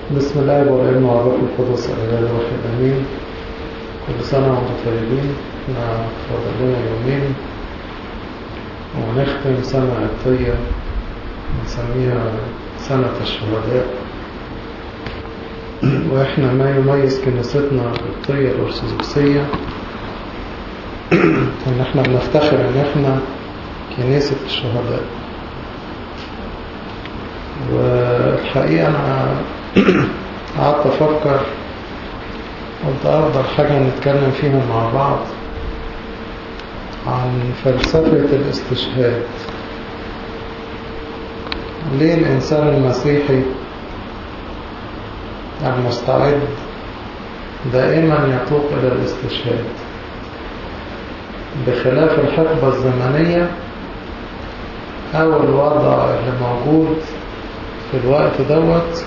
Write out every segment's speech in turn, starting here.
بسم الله والابن والروح القدس الاله الواحد امين كل سنه وانتم طيبين احنا فاضل لنا يومين ونختم سنه قبطيه بنسميها سنه الشهداء واحنا ما يميز كنيستنا القبطيه الارثوذكسيه ان احنا بنفتخر ان احنا كنيسه الشهداء والحقيقه انا قعدت أفكر قلت أفضل حاجة نتكلم فيها مع بعض عن فلسفة الاستشهاد ليه الإنسان المسيحي المستعد دائما يتوق إلى الاستشهاد بخلاف الحقبة الزمنية أو الوضع اللي موجود في الوقت دوت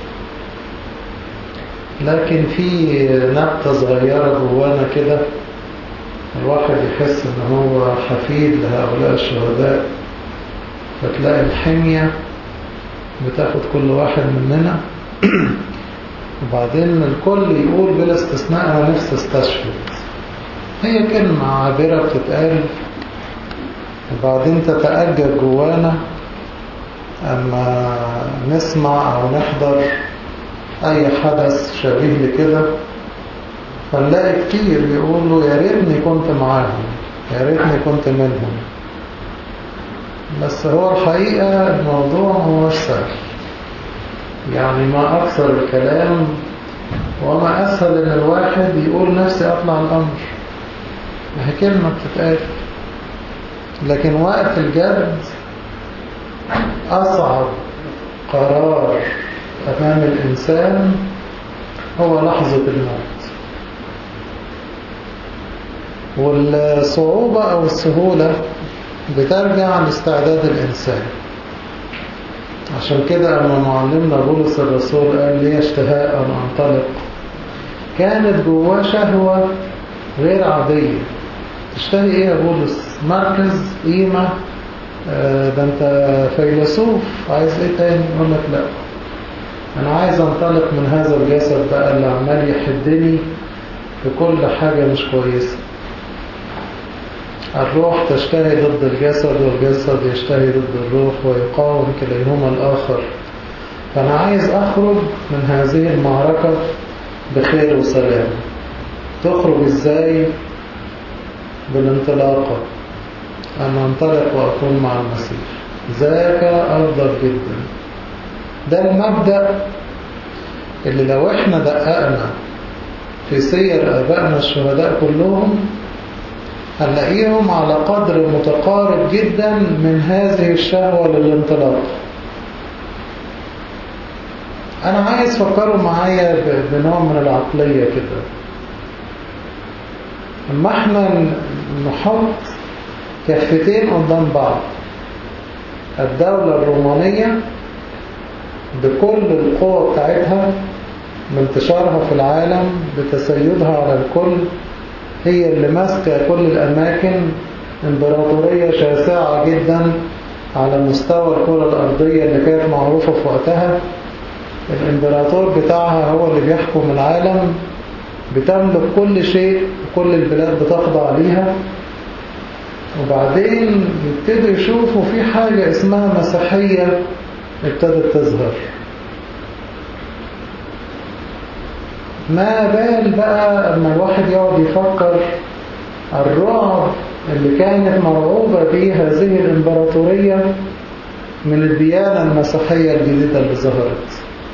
لكن في نبتة صغيرة جوانا كده الواحد يحس ان هو حفيد لهؤلاء الشهداء فتلاقي الحمية بتاخد كل واحد مننا وبعدين الكل يقول بلا استثناء انا نفسي استشهد هي كلمة عابرة بتتقال وبعدين تتأجج جوانا اما نسمع او نحضر أي حدث شبيه لكده فنلاقي كتير بيقولوا يا ريتني كنت معاهم يا ريتني كنت منهم بس هو الحقيقة الموضوع هو سهل يعني ما أكثر الكلام وما أسهل إن الواحد يقول نفسي أطلع الأمر ما هي كلمة بتتقال لكن وقت الجد أصعب قرار أمام الإنسان هو لحظة الموت والصعوبة أو السهولة بترجع لاستعداد الإنسان عشان كده أما معلمنا بولس الرسول قال لي اشتهاء أن أنطلق كانت جواه شهوة غير عادية تشتهي إيه يا بولس مركز قيمة ده أنت فيلسوف عايز إيه تاني يقول لك لأ أنا عايز أنطلق من هذا الجسد بقى اللي عمال يحدني في كل حاجة مش كويسة الروح تشتهي ضد الجسد والجسد يشتهي ضد الروح ويقاوم كليهما الآخر فأنا عايز أخرج من هذه المعركة بخير وسلام تخرج إزاي بالانطلاقة أن أنطلق وأكون مع المسيح ذاك أفضل جدا ده المبدأ اللي لو احنا دققنا في سير آبائنا الشهداء كلهم هنلاقيهم على قدر متقارب جدا من هذه الشهوة للانطلاق أنا عايز فكروا معايا بنوع من العقلية كده اما احنا نحط كفتين قدام بعض الدولة الرومانية بكل القوة بتاعتها بانتشارها في العالم بتسيدها على الكل هي اللي ماسكة كل الأماكن امبراطورية شاسعة جدا على مستوى الكرة الأرضية اللي كانت معروفة في وقتها الامبراطور بتاعها هو اللي بيحكم العالم بتملك كل شيء كل البلاد بتخضع ليها وبعدين يبتدوا يشوفوا في حاجة اسمها مسيحية ابتدت تظهر ما بال بقى اما الواحد يقعد يفكر الرعب اللي كانت مرعوبة به هذه الامبراطورية من الديانة المسيحية الجديدة اللي ظهرت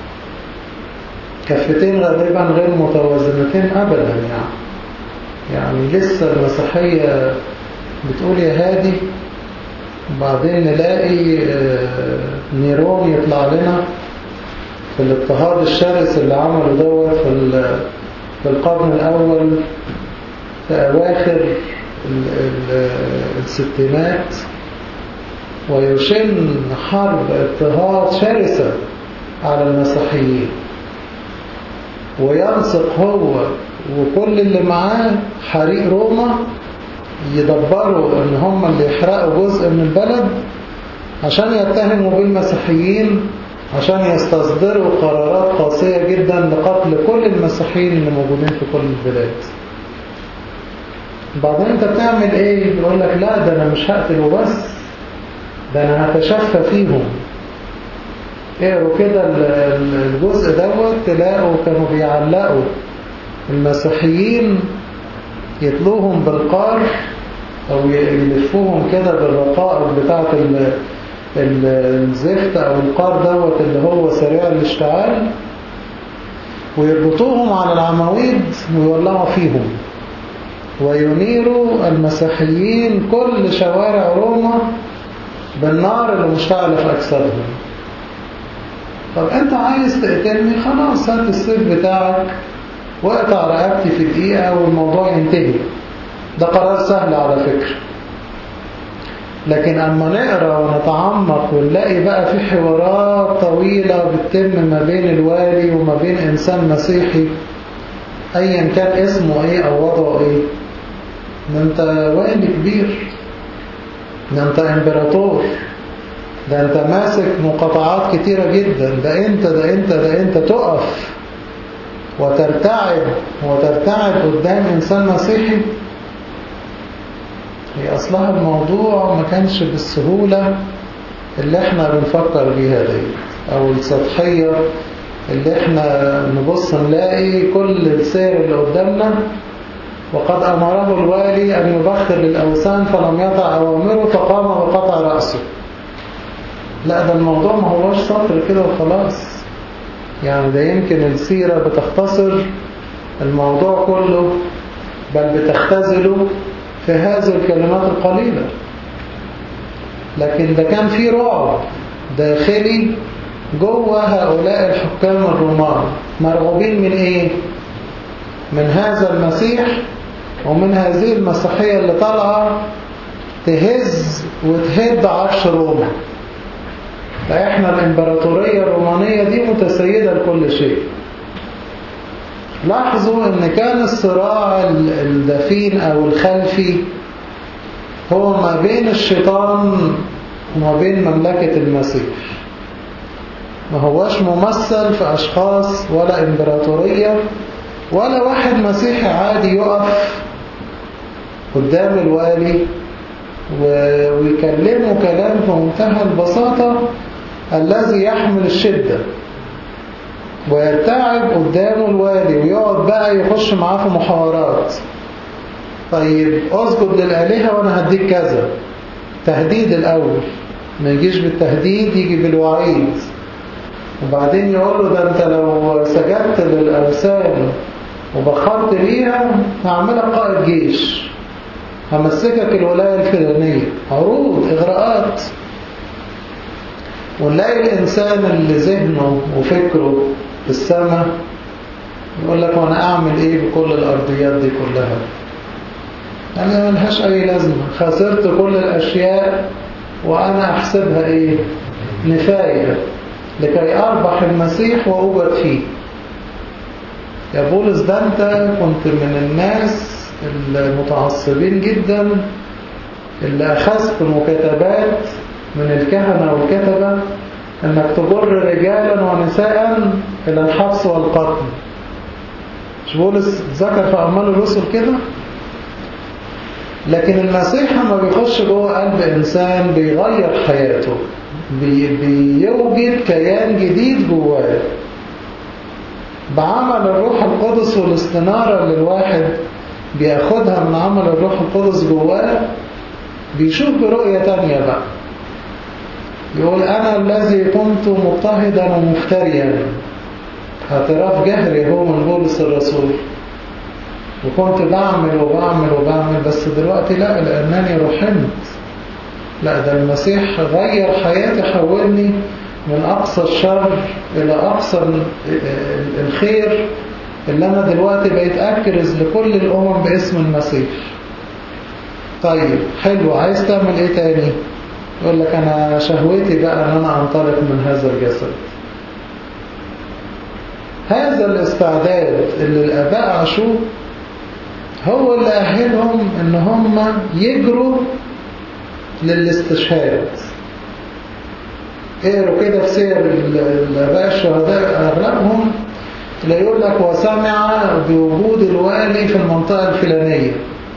كفتين غالبا غير متوازنتين أبدا يعني يعني لسه المسيحية بتقول يا هادي وبعدين نلاقي نيرون يطلع لنا في الاضطهاد الشرس اللي عمله دوت في في القرن الأول في أواخر الستينات ويشن حرب اضطهاد شرسة على المسيحيين وينسق هو وكل اللي معاه حريق روما يدبروا ان هم اللي يحرقوا جزء من البلد عشان يتهموا بالمسيحيين عشان يستصدروا قرارات قاسية جدا جدا لقتل كل المسيحيين اللي موجودين في كل البلاد بعدين انت بتعمل ايه يقول لك لا ده انا مش هقتل بس ده انا هتشفى فيهم اقروا كده الجزء دوت تلاقوا كانوا بيعلقوا المسيحيين يتلوهم بالقار او يلفوهم كده بالرقائق بتاعة الزفت او القار دوت اللي هو سريع الاشتعال ويربطوهم على العواميد ويولعوا فيهم وينيروا المسيحيين كل شوارع روما بالنار اللي مشتعلة في أجسادهم طب أنت عايز تقتلني خلاص هات السيف بتاعك واقطع رقبتي في دقيقة والموضوع ينتهي ده قرار سهل على فكرة لكن أما نقرأ ونتعمق ونلاقي بقى في حوارات طويلة بتتم ما بين الوالي وما بين إنسان مسيحي أيا كان اسمه إيه أو وضعه إيه ده أنت والي كبير ده أنت إمبراطور ده أنت ماسك مقاطعات كتيرة جدا ده أنت ده أنت ده أنت تقف وترتعب وترتعب قدام إنسان مسيحي هي أصلها الموضوع ما كانش بالسهولة اللي احنا بنفكر بيها دي أو السطحية اللي احنا نبص نلاقي كل السير اللي قدامنا وقد أمره الوالي أن يبخر للأوثان فلم يطع أوامره فقام بقطع رأسه لا ده الموضوع ما هوش سطر كده وخلاص يعني ده يمكن السيرة بتختصر الموضوع كله بل بتختزله في هذه الكلمات القليلة لكن ده كان في رعب داخلي جوه هؤلاء الحكام الرومان مرعوبين من ايه من هذا المسيح ومن هذه المسيحية اللي طالعة تهز وتهد عرش روما فإحنا الإمبراطورية الرومانية دي متسيدة لكل شيء لاحظوا ان كان الصراع الدفين او الخلفي هو ما بين الشيطان وما بين مملكة المسيح ما هواش ممثل في اشخاص ولا امبراطورية ولا واحد مسيحي عادي يقف قدام الوالي ويكلمه كلام في منتهى البساطة الذي يحمل الشدة ويرتعب قدامه الوالي ويقعد بقى يخش معاه في محاورات طيب اسجد للآلهة وانا هديك كذا تهديد الأول ما يجيش بالتهديد يجي بالوعيد وبعدين يقول له ده انت لو سجدت للأوثان وبخرت ليها هعملك قائد جيش همسكك الولاية الفلانية عروض إغراءات ونلاقي الإنسان اللي ذهنه وفكره في السماء يقول لك وانا اعمل ايه بكل الارضيات دي كلها انا ملهاش اي لازمة خسرت كل الاشياء وانا احسبها ايه نفاية لكي اربح المسيح واوجد فيه يا بولس ده انت كنت من الناس المتعصبين جدا اللي اخذت مكاتبات من الكهنة والكتبة انك تجر رجالا ونساء الى الحبس والقتل مش بولس ذكر في اعمال الرسل كده لكن المسيح لما بيخش جوه قلب انسان بيغير حياته بي بيوجد كيان جديد جواه بعمل الروح القدس والاستنارة اللي الواحد بياخدها من عمل الروح القدس جواه بيشوف برؤية تانية بقى يقول أنا الذي كنت مضطهدا ومفتريا اعتراف جهري هو من بولس الرسول وكنت بعمل وبعمل وبعمل بس دلوقتي لا لأنني رحمت لا ده المسيح غير حياتي حولني من أقصى الشر إلى أقصى الخير اللي أنا دلوقتي بقيت أكرز لكل الأمم باسم المسيح طيب حلو عايز تعمل إيه تاني يقول لك أنا شهوتي بقى أن أنا أنطلق من هذا الجسد هذا الاستعداد اللي الآباء عاشوه هو اللي أهلهم أن هم يجروا للاستشهاد اقروا كده في سير الآباء الشهداء أغلبهم لا يقول لك وسمع بوجود الوالي في المنطقة الفلانية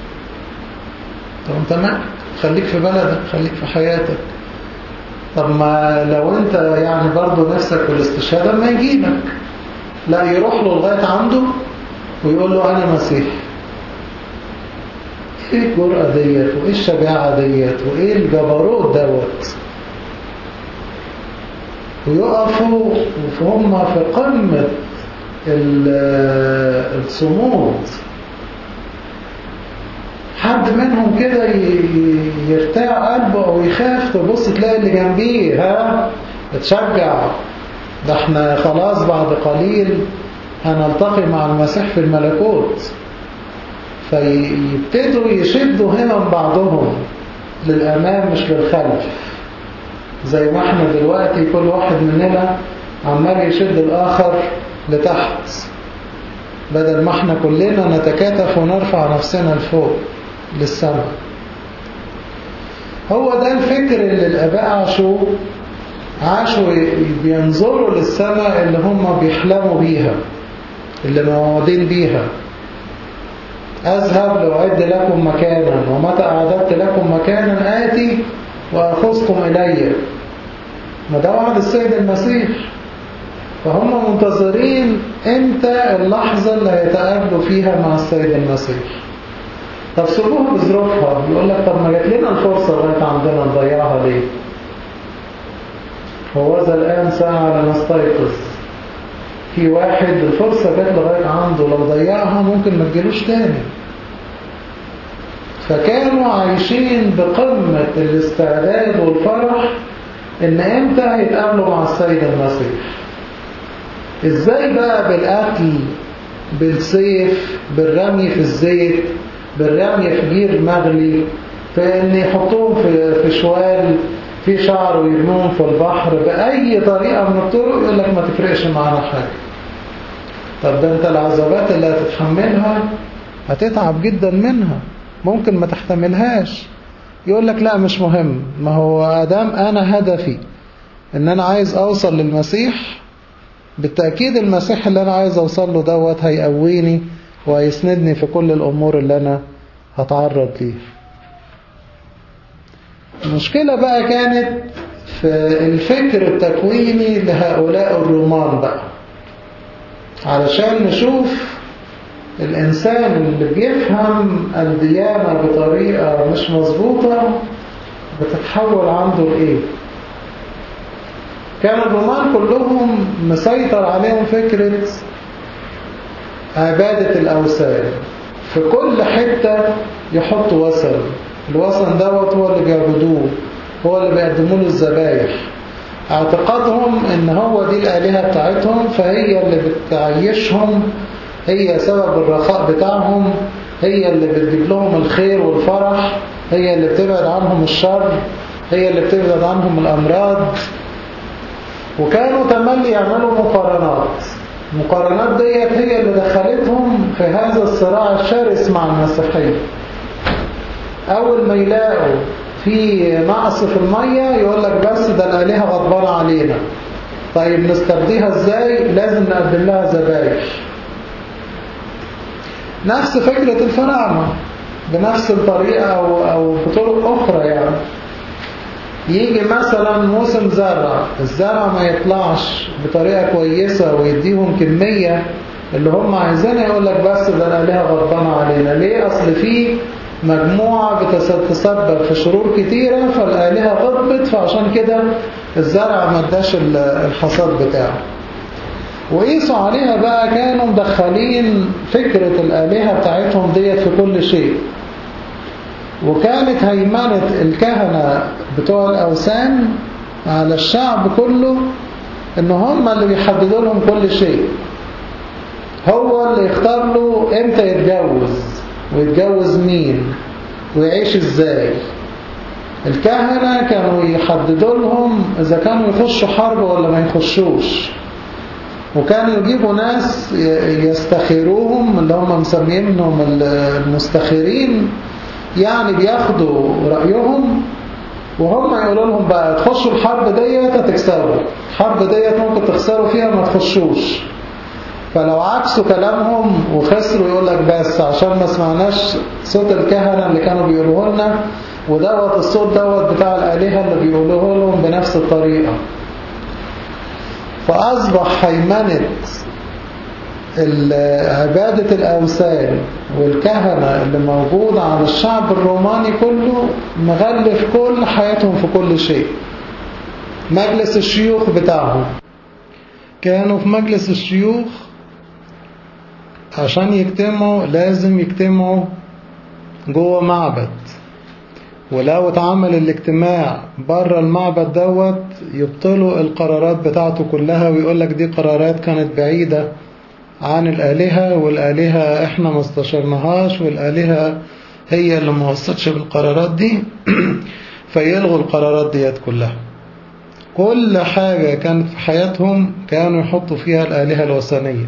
طب انت مالك خليك في بلدك خليك في حياتك طب ما لو انت يعني برضو نفسك في الاستشهاد ما يجيلك لا يروح له لغاية عنده ويقول له أنا مسيح ايه الجرأة ديت وايه الشجاعة ديت وايه الجبروت دوت ويقفوا وهم في قمة الصمود حد منهم كده يرتاع قلبه او يخاف تبص تلاقي اللي جنبيه ها اتشجع ده احنا خلاص بعد قليل هنلتقي مع المسيح في الملكوت فيبتدوا يشدوا همم بعضهم للأمام مش للخلف زي ما احنا دلوقتي كل واحد مننا عمال يشد الآخر لتحت بدل ما احنا كلنا نتكاتف ونرفع نفسنا لفوق للسماء هو ده الفكر اللي الآباء عاشوا عاشوا بينظروا للسماء اللي هم بيحلموا بيها اللي موعودين بيها أذهب لأعد لكم مكانا ومتى أعددت لكم مكانا آتي وأخذكم إلي ما ده وعد السيد المسيح فهم منتظرين امتى اللحظة اللي هيتقابلوا فيها مع السيد المسيح طب سيبوها بظروفها يقول لك طب ما جات لنا الفرصة لغاية عندنا نضيعها ليه هو ذا الآن ساعة لنستيقظ في واحد الفرصة جات لغاية عنده لو ضيعها ممكن ما تجيلوش تاني فكانوا عايشين بقمة الاستعداد والفرح ان امتى هيتقابلوا مع السيد المسيح ازاي بقى بالقتل بالسيف بالرمي في الزيت بالرمي في جير مغلي في ان يحطوهم في في شوال في شعر ويرموهم في البحر بأي طريقة من الطرق يقول لك ما تفرقش معانا حاجة طب ده انت العذابات اللي هتتحملها هتتعب جدا منها ممكن ما تحتملهاش يقول لك لا مش مهم ما هو ادام انا هدفي ان انا عايز اوصل للمسيح بالتأكيد المسيح اللي انا عايز اوصل له دوت هيقويني وهيسندني في كل الامور اللي انا هتعرض ليها المشكلة بقى كانت في الفكر التكويني لهؤلاء الرومان بقى علشان نشوف الإنسان اللي بيفهم الديانة بطريقة مش مظبوطة بتتحول عنده لإيه كان الرومان كلهم مسيطر عليهم فكرة عبادة الأوثان في كل حتة يحطوا وثن الوثن دوت هو اللي بيعبدوه هو اللي بيقدموا له الذبايح اعتقادهم ان هو دي الآلهة بتاعتهم فهي اللي بتعيشهم هي سبب الرخاء بتاعهم هي اللي بتجيب لهم الخير والفرح هي اللي بتبعد عنهم الشر هي اللي بتبعد عنهم الأمراض وكانوا تملي يعملوا مقارنات المقارنات ديت هي اللي دخلتهم في هذا الصراع الشرس مع المسيحية أول ما يلاقوا في نقص في المية يقول لك بس ده الآلهة غضبانة علينا طيب نسترضيها ازاي لازم نقدم لها ذبايح نفس فكرة الفراعنة بنفس الطريقة أو, أو بطرق أخرى يعني يجي مثلا موسم زرع الزرع ما يطلعش بطريقة كويسة ويديهم كمية اللي هم عايزينها يقول لك بس ده الآلهة غضبانة علينا ليه أصل فيه مجموعة بتتسبب في شرور كتيرة فالآلهة غضبت فعشان كده الزرع ما اداش الحصاد بتاعه وقيسوا عليها بقى كانوا مدخلين فكرة الآلهة بتاعتهم ديت في كل شيء وكانت هيمنة الكهنة بتوع الأوثان على الشعب كله ان هم اللي بيحددوا لهم كل شيء هو اللي يختار له امتى يتجوز ويتجوز مين ويعيش ازاي الكهنة كانوا يحددوا لهم اذا كانوا يخشوا حرب ولا ما يخشوش وكانوا يجيبوا ناس يستخيروهم اللي هم مسمينهم المستخيرين يعني بياخدوا رأيهم وهم يقولوا لهم بقى تخشوا الحرب ديت هتكسبوا الحرب ديت ممكن تخسروا فيها ما تخشوش فلو عكسوا كلامهم وخسروا يقول لك بس عشان ما سمعناش صوت الكهنة اللي كانوا بيقولوه لنا ودوت الصوت دوت بتاع الآلهة اللي بيقولوه لهم بنفس الطريقة فأصبح هيمنة عبادة الأوثان والكهنة اللي موجود على الشعب الروماني كله مغلف كل حياتهم في كل شيء مجلس الشيوخ بتاعهم كانوا في مجلس الشيوخ عشان يجتمعوا لازم يجتمعوا جوه معبد ولو اتعمل الاجتماع بره المعبد دوت يبطلوا القرارات بتاعته كلها ويقول لك دي قرارات كانت بعيدة عن الآلهة والآلهة احنا ما استشرناهاش والآلهة هي اللي ما وصتش بالقرارات دي فيلغوا القرارات ديت كلها كل حاجة كانت في حياتهم كانوا يحطوا فيها الآلهة الوثنية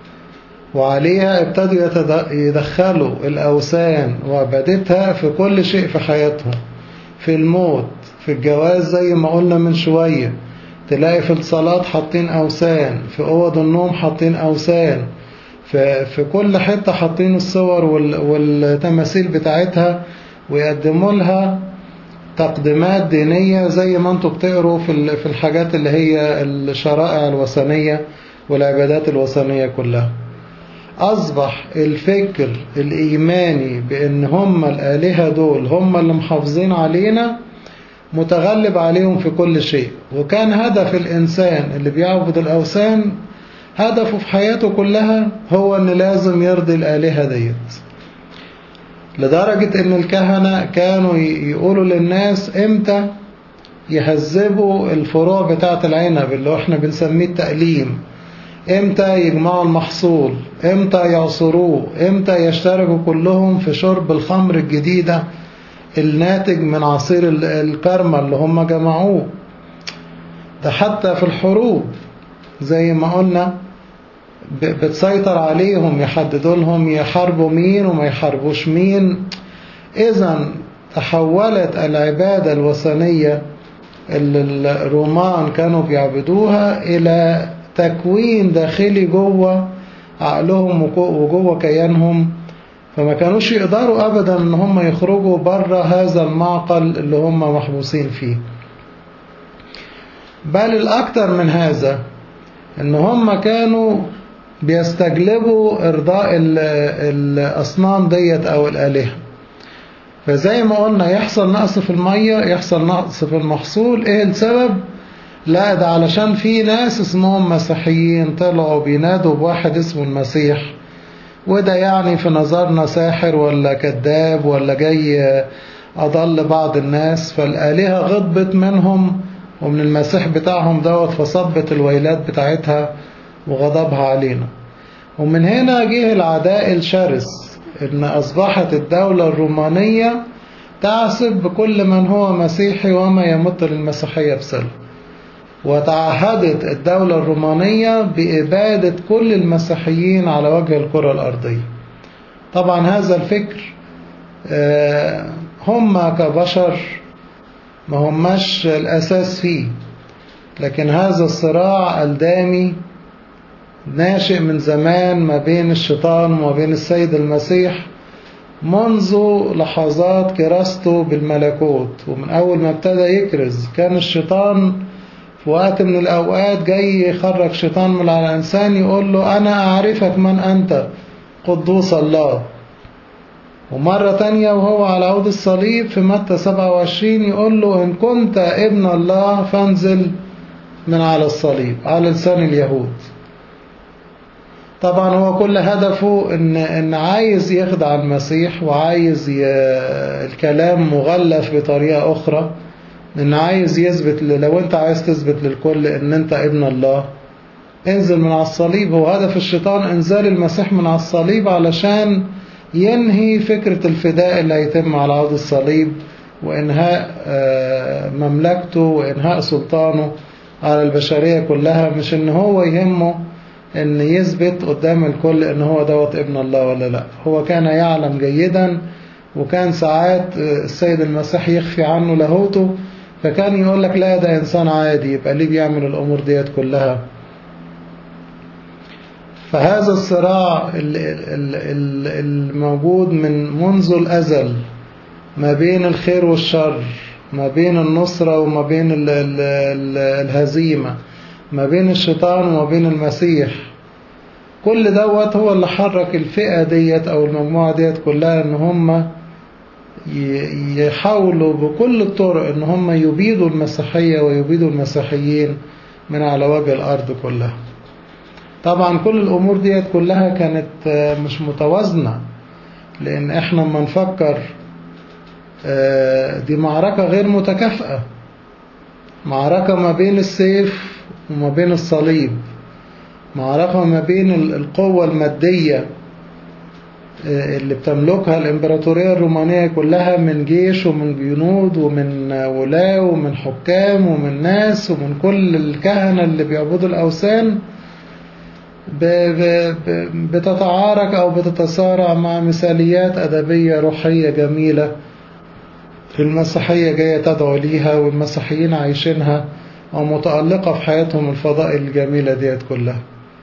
وعليها ابتدوا يدخلوا الأوثان وعبادتها في كل شيء في حياتهم في الموت في الجواز زي ما قلنا من شوية تلاقي في الصلاة حاطين أوثان في أوض النوم حاطين أوثان في, في كل حتة حاطين الصور والتماثيل بتاعتها ويقدموا لها تقديمات دينية زي ما انتوا بتقروا في في الحاجات اللي هي الشرائع الوثنية والعبادات الوثنية كلها أصبح الفكر الإيماني بأن هم الآلهة دول هم اللي محافظين علينا متغلب عليهم في كل شيء وكان هدف الإنسان اللي بيعبد الأوثان هدفه في حياته كلها هو أن لازم يرضي الآلهة ديت لدرجة أن الكهنة كانوا يقولوا للناس إمتى يهذبوا الفروع بتاعة العنب اللي احنا بنسميه التأليم امتى يجمعوا المحصول امتى يعصروه امتى يشتركوا كلهم في شرب الخمر الجديدة الناتج من عصير الكرمة اللي هم جمعوه ده حتى في الحروب زي ما قلنا بتسيطر عليهم يحددوا لهم يحاربوا مين وما يحاربوش مين اذا تحولت العبادة الوثنية اللي الرومان كانوا بيعبدوها إلى تكوين داخلي جوه عقلهم وجوه كيانهم فما كانوش يقدروا أبدا ان هم يخرجوا بره هذا المعقل اللي هم محبوسين فيه بل الأكثر من هذا ان هم كانوا بيستجلبوا إرضاء الأصنام ديت أو الآلهة فزي ما قلنا يحصل نقص في المية يحصل نقص في المحصول ايه السبب لا ده علشان في ناس اسمهم مسيحيين طلعوا بينادوا بواحد اسمه المسيح وده يعني في نظرنا ساحر ولا كذاب ولا جاي أضل بعض الناس فالآلهة غضبت منهم ومن المسيح بتاعهم دوت فصبت الويلات بتاعتها وغضبها علينا ومن هنا جه العداء الشرس ان أصبحت الدولة الرومانية تعسب بكل من هو مسيحي وما يمت للمسيحية بسلم وتعهدت الدولة الرومانية بإبادة كل المسيحيين على وجه الكرة الأرضية طبعا هذا الفكر هم كبشر ما هماش الأساس فيه لكن هذا الصراع الدامي ناشئ من زمان ما بين الشيطان وما بين السيد المسيح منذ لحظات كراسته بالملكوت ومن أول ما ابتدى يكرز كان الشيطان في وقت من الأوقات جاي يخرج شيطان من على الإنسان يقول له أنا أعرفك من أنت قدوس الله ومرة تانية وهو على عود الصليب في متى 27 يقول له إن كنت ابن الله فانزل من على الصليب على لسان اليهود طبعا هو كل هدفه إن, إن عايز يخدع المسيح وعايز ي... الكلام مغلف بطريقة أخرى إن عايز يثبت لو أنت عايز تثبت للكل إن أنت ابن الله انزل من على الصليب هو هدف الشيطان انزال المسيح من على الصليب علشان ينهي فكرة الفداء اللي هيتم على عود الصليب وإنهاء مملكته وإنهاء سلطانه على البشرية كلها مش إن هو يهمه إن يثبت قدام الكل إن هو دوت ابن الله ولا لا هو كان يعلم جيدا وكان ساعات السيد المسيح يخفي عنه لاهوته فكان يقول لك لا ده إنسان عادي يبقى ليه بيعمل الأمور ديت كلها فهذا الصراع الموجود من منذ الأزل ما بين الخير والشر ما بين النصرة وما بين ال ال ال الهزيمة ما بين الشيطان وما بين المسيح كل دوت هو اللي حرك الفئة ديت أو المجموعة ديت كلها إن هم يحاولوا بكل الطرق إن هم يبيدوا المسيحية ويبيدوا المسيحيين من على وجه الأرض كلها طبعا كل الأمور ديت كلها كانت مش متوازنة لأن احنا لما نفكر دي معركة غير متكافئة معركة ما بين السيف وما بين الصليب معركة ما بين القوة المادية اللي بتملكها الإمبراطورية الرومانية كلها من جيش ومن جنود ومن ولاة ومن حكام ومن ناس ومن كل الكهنة اللي بيعبدوا الأوثان بتتعارك أو بتتصارع مع مثاليات أدبية روحية جميلة المسيحية جاية تدعو ليها والمسيحيين عايشينها ومتألقة في حياتهم الفضائل الجميلة ديت كلها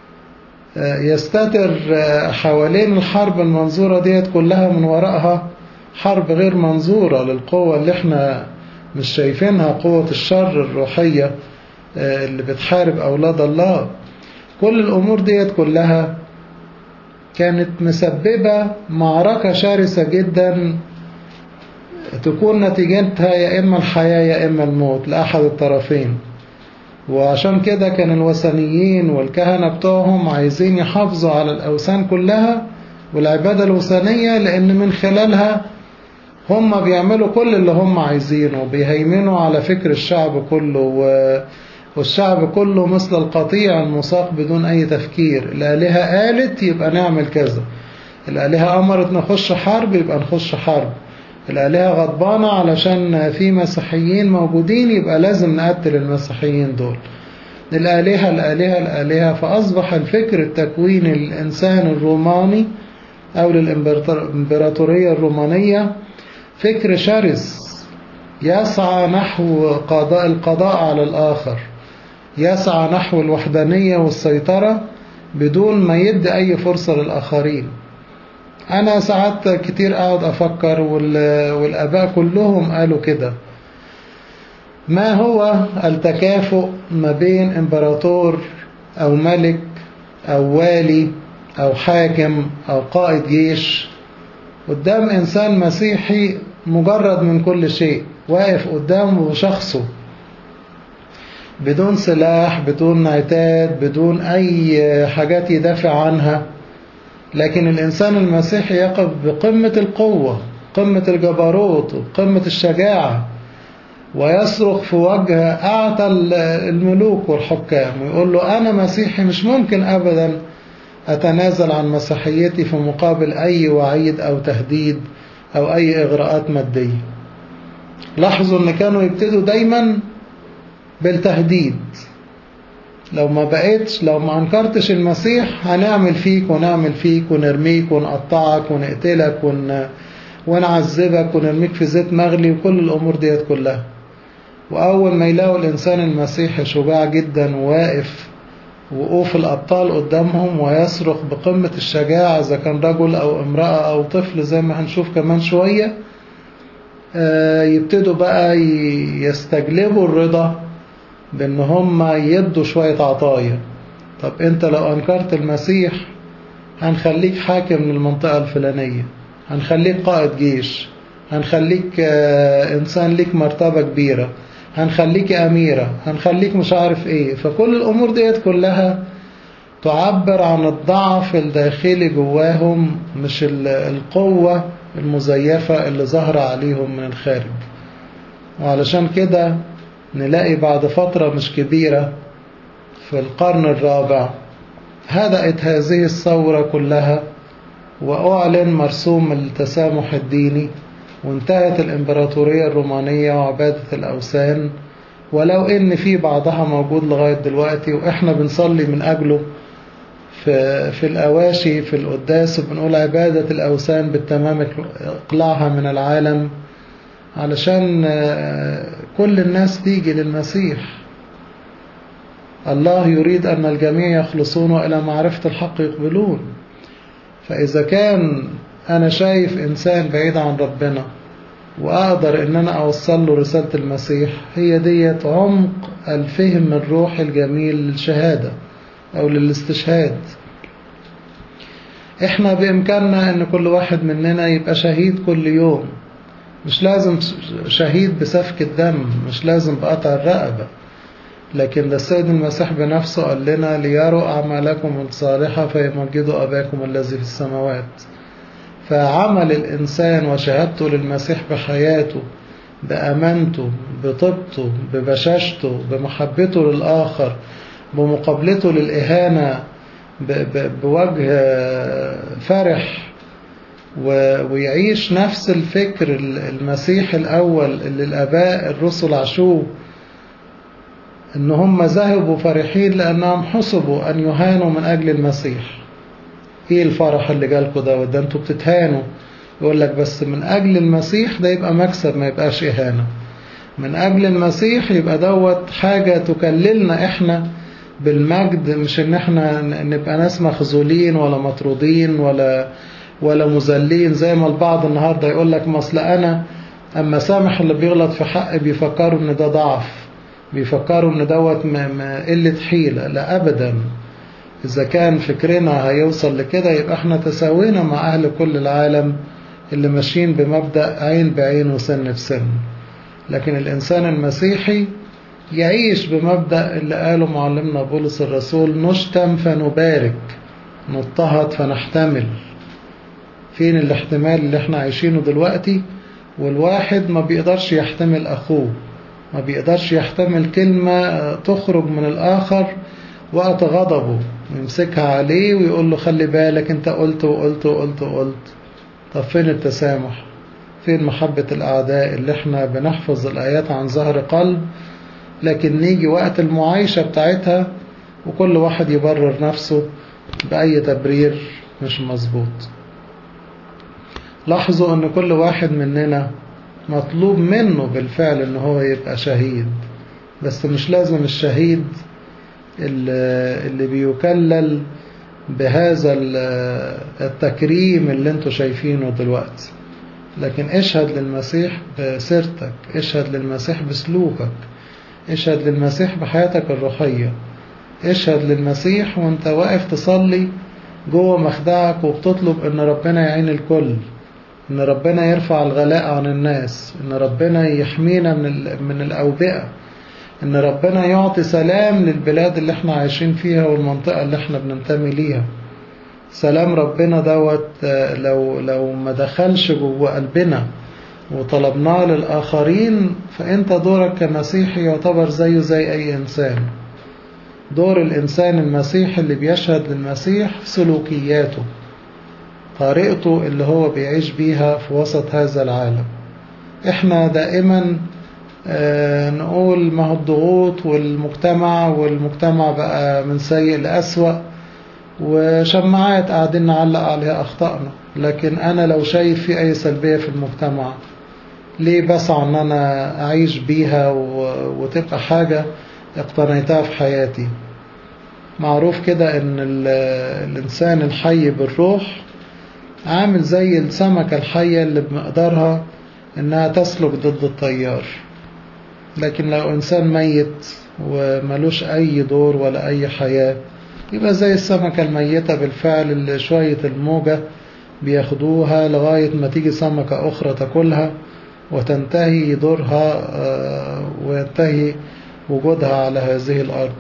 يستتر حوالين الحرب المنظورة ديت كلها من وراءها حرب غير منظورة للقوة اللي احنا مش شايفينها قوة الشر الروحية اللي بتحارب أولاد الله كل الأمور ديت كلها كانت مسببة معركة شرسة جدا تكون نتيجتها يا إما الحياة يا إما الموت لأحد الطرفين وعشان كده كان الوثنيين والكهنة بتوعهم عايزين يحافظوا على الأوثان كلها والعبادة الوثنية لأن من خلالها هم بيعملوا كل اللي هم عايزينه بيهيمنوا على فكر الشعب كله و... والشعب كله مثل القطيع المساق بدون أي تفكير الآلهة قالت يبقى نعمل كذا الآلهة أمرت نخش حرب يبقى نخش حرب الآلهة غضبانة علشان في مسيحيين موجودين يبقى لازم نقتل المسيحيين دول الآلهة الآلهة الآلهة فأصبح الفكر التكويني للإنسان الروماني أو للإمبراطورية الرومانية فكر شرس يسعى نحو قضاء القضاء على الآخر يسعى نحو الوحدانية والسيطرة بدون ما يدي أي فرصة للآخرين أنا ساعات كتير أقعد أفكر والآباء كلهم قالوا كده ما هو التكافؤ ما بين إمبراطور أو ملك أو والي أو حاكم أو قائد جيش قدام إنسان مسيحي مجرد من كل شيء واقف قدامه شخصه بدون سلاح بدون عتاد بدون أي حاجات يدافع عنها لكن الإنسان المسيحي يقف بقمة القوة قمة الجبروت وقمة الشجاعة ويصرخ في وجه أعتى الملوك والحكام ويقول له أنا مسيحي مش ممكن أبدا أتنازل عن مسيحيتي في مقابل أي وعيد أو تهديد أو أي إغراءات مادية لاحظوا أن كانوا يبتدوا دايما بالتهديد لو ما بقيتش لو ما أنكرتش المسيح هنعمل فيك ونعمل فيك ونرميك ونقطعك ونقتلك ون... ونعذبك ونرميك في زيت مغلي وكل الأمور ديت كلها وأول ما يلاقوا الإنسان المسيحي شجاع جدا وواقف وقوف الأبطال قدامهم ويصرخ بقمة الشجاعة إذا كان رجل أو امرأة أو طفل زي ما هنشوف كمان شوية يبتدوا بقى يستجلبوا الرضا بأن هم يدوا شوية عطايا طب أنت لو أنكرت المسيح هنخليك حاكم للمنطقة الفلانية هنخليك قائد جيش هنخليك إنسان ليك مرتبة كبيرة هنخليك أميرة هنخليك مش عارف إيه فكل الأمور ديت كلها تعبر عن الضعف الداخلي جواهم مش القوة المزيفة اللي ظهر عليهم من الخارج وعلشان كده نلاقي بعد فترة مش كبيرة في القرن الرابع هدأت هذه الثورة كلها وأعلن مرسوم التسامح الديني وانتهت الإمبراطورية الرومانية وعبادة الأوثان ولو إن في بعضها موجود لغاية دلوقتي وإحنا بنصلي من أجله في, في الأواشي في القداس وبنقول عبادة الأوثان بالتمام إقلاعها من العالم علشان كل الناس تيجي للمسيح الله يريد أن الجميع يخلصون وإلى معرفة الحق يقبلون فإذا كان أنا شايف إنسان بعيد عن ربنا وأقدر إن أنا أوصل له رسالة المسيح هي ديت عمق الفهم الروح الجميل للشهادة أو للاستشهاد إحنا بإمكاننا إن كل واحد مننا يبقى شهيد كل يوم مش لازم شهيد بسفك الدم مش لازم بقطع الرقبة لكن ده السيد المسيح بنفسه قال لنا ليروا أعمالكم الصالحة فيمجدوا أباكم الذي في السماوات فعمل الإنسان وشهادته للمسيح بحياته بأمانته بطبته ببشاشته بمحبته للآخر بمقابلته للإهانة بوجه فرح ويعيش نفس الفكر المسيح الأول اللي الآباء الرسل عاشوه إن هم ذهبوا فرحين لأنهم حسبوا أن يهانوا من أجل المسيح إيه الفرح اللي جالكوا ده ده أنتوا بتتهانوا يقول لك بس من أجل المسيح ده يبقى مكسب ما يبقاش إهانة من أجل المسيح يبقى دوت حاجة تكللنا إحنا بالمجد مش إن إحنا نبقى ناس مخذولين ولا مطرودين ولا ولا مذلين زي ما البعض النهاردة يقول لك ما أصل أنا أما سامح اللي بيغلط في حقي بيفكروا إن ده ضعف بيفكروا إن دوت قلة حيلة لا أبدا إذا كان فكرنا هيوصل لكده يبقى احنا تساوينا مع أهل كل العالم اللي ماشيين بمبدأ عين بعين وسن بسن لكن الإنسان المسيحي يعيش بمبدأ اللي قاله معلمنا بولس الرسول نشتم فنبارك نضطهد فنحتمل فين الاحتمال اللي احنا عايشينه دلوقتي والواحد ما بيقدرش يحتمل أخوه ما بيقدرش يحتمل كلمة تخرج من الآخر وقت غضبه يمسكها عليه ويقول له خلي بالك انت قلت وقلت وقلت وقلت طب فين التسامح فين محبة الأعداء اللي احنا بنحفظ الآيات عن ظهر قلب لكن نيجي وقت المعايشة بتاعتها وكل واحد يبرر نفسه بأي تبرير مش مظبوط لاحظوا ان كل واحد مننا مطلوب منه بالفعل ان هو يبقى شهيد بس مش لازم الشهيد اللي بيكلل بهذا التكريم اللي انتوا شايفينه دلوقتي لكن اشهد للمسيح بسيرتك اشهد للمسيح بسلوكك اشهد للمسيح بحياتك الروحية اشهد للمسيح وانت واقف تصلي جوه مخدعك وبتطلب ان ربنا يعين الكل ان ربنا يرفع الغلاء عن الناس ان ربنا يحمينا من من الاوبئه ان ربنا يعطي سلام للبلاد اللي احنا عايشين فيها والمنطقه اللي احنا بننتمي ليها سلام ربنا دوت لو لو ما دخلش جوه قلبنا وطلبناه للآخرين فأنت دورك كمسيحي يعتبر زيه زي أي إنسان دور الإنسان المسيحي اللي بيشهد للمسيح سلوكياته طريقته اللي هو بيعيش بيها في وسط هذا العالم احنا دائما اه نقول ما هو الضغوط والمجتمع والمجتمع بقى من سيء لأسوأ وشماعات قاعدين نعلق عليها أخطائنا لكن أنا لو شايف في أي سلبية في المجتمع ليه بسعى أن أنا أعيش بيها وتبقى حاجة اقتنيتها في حياتي معروف كده أن الإنسان الحي بالروح عامل زي السمكة الحية اللي بمقدارها انها تسلك ضد التيار لكن لو انسان ميت وملوش اي دور ولا اي حياة يبقى زي السمكة الميتة بالفعل اللي شوية الموجة بياخدوها لغاية ما تيجي سمكة اخرى تاكلها وتنتهي دورها وينتهي وجودها على هذه الارض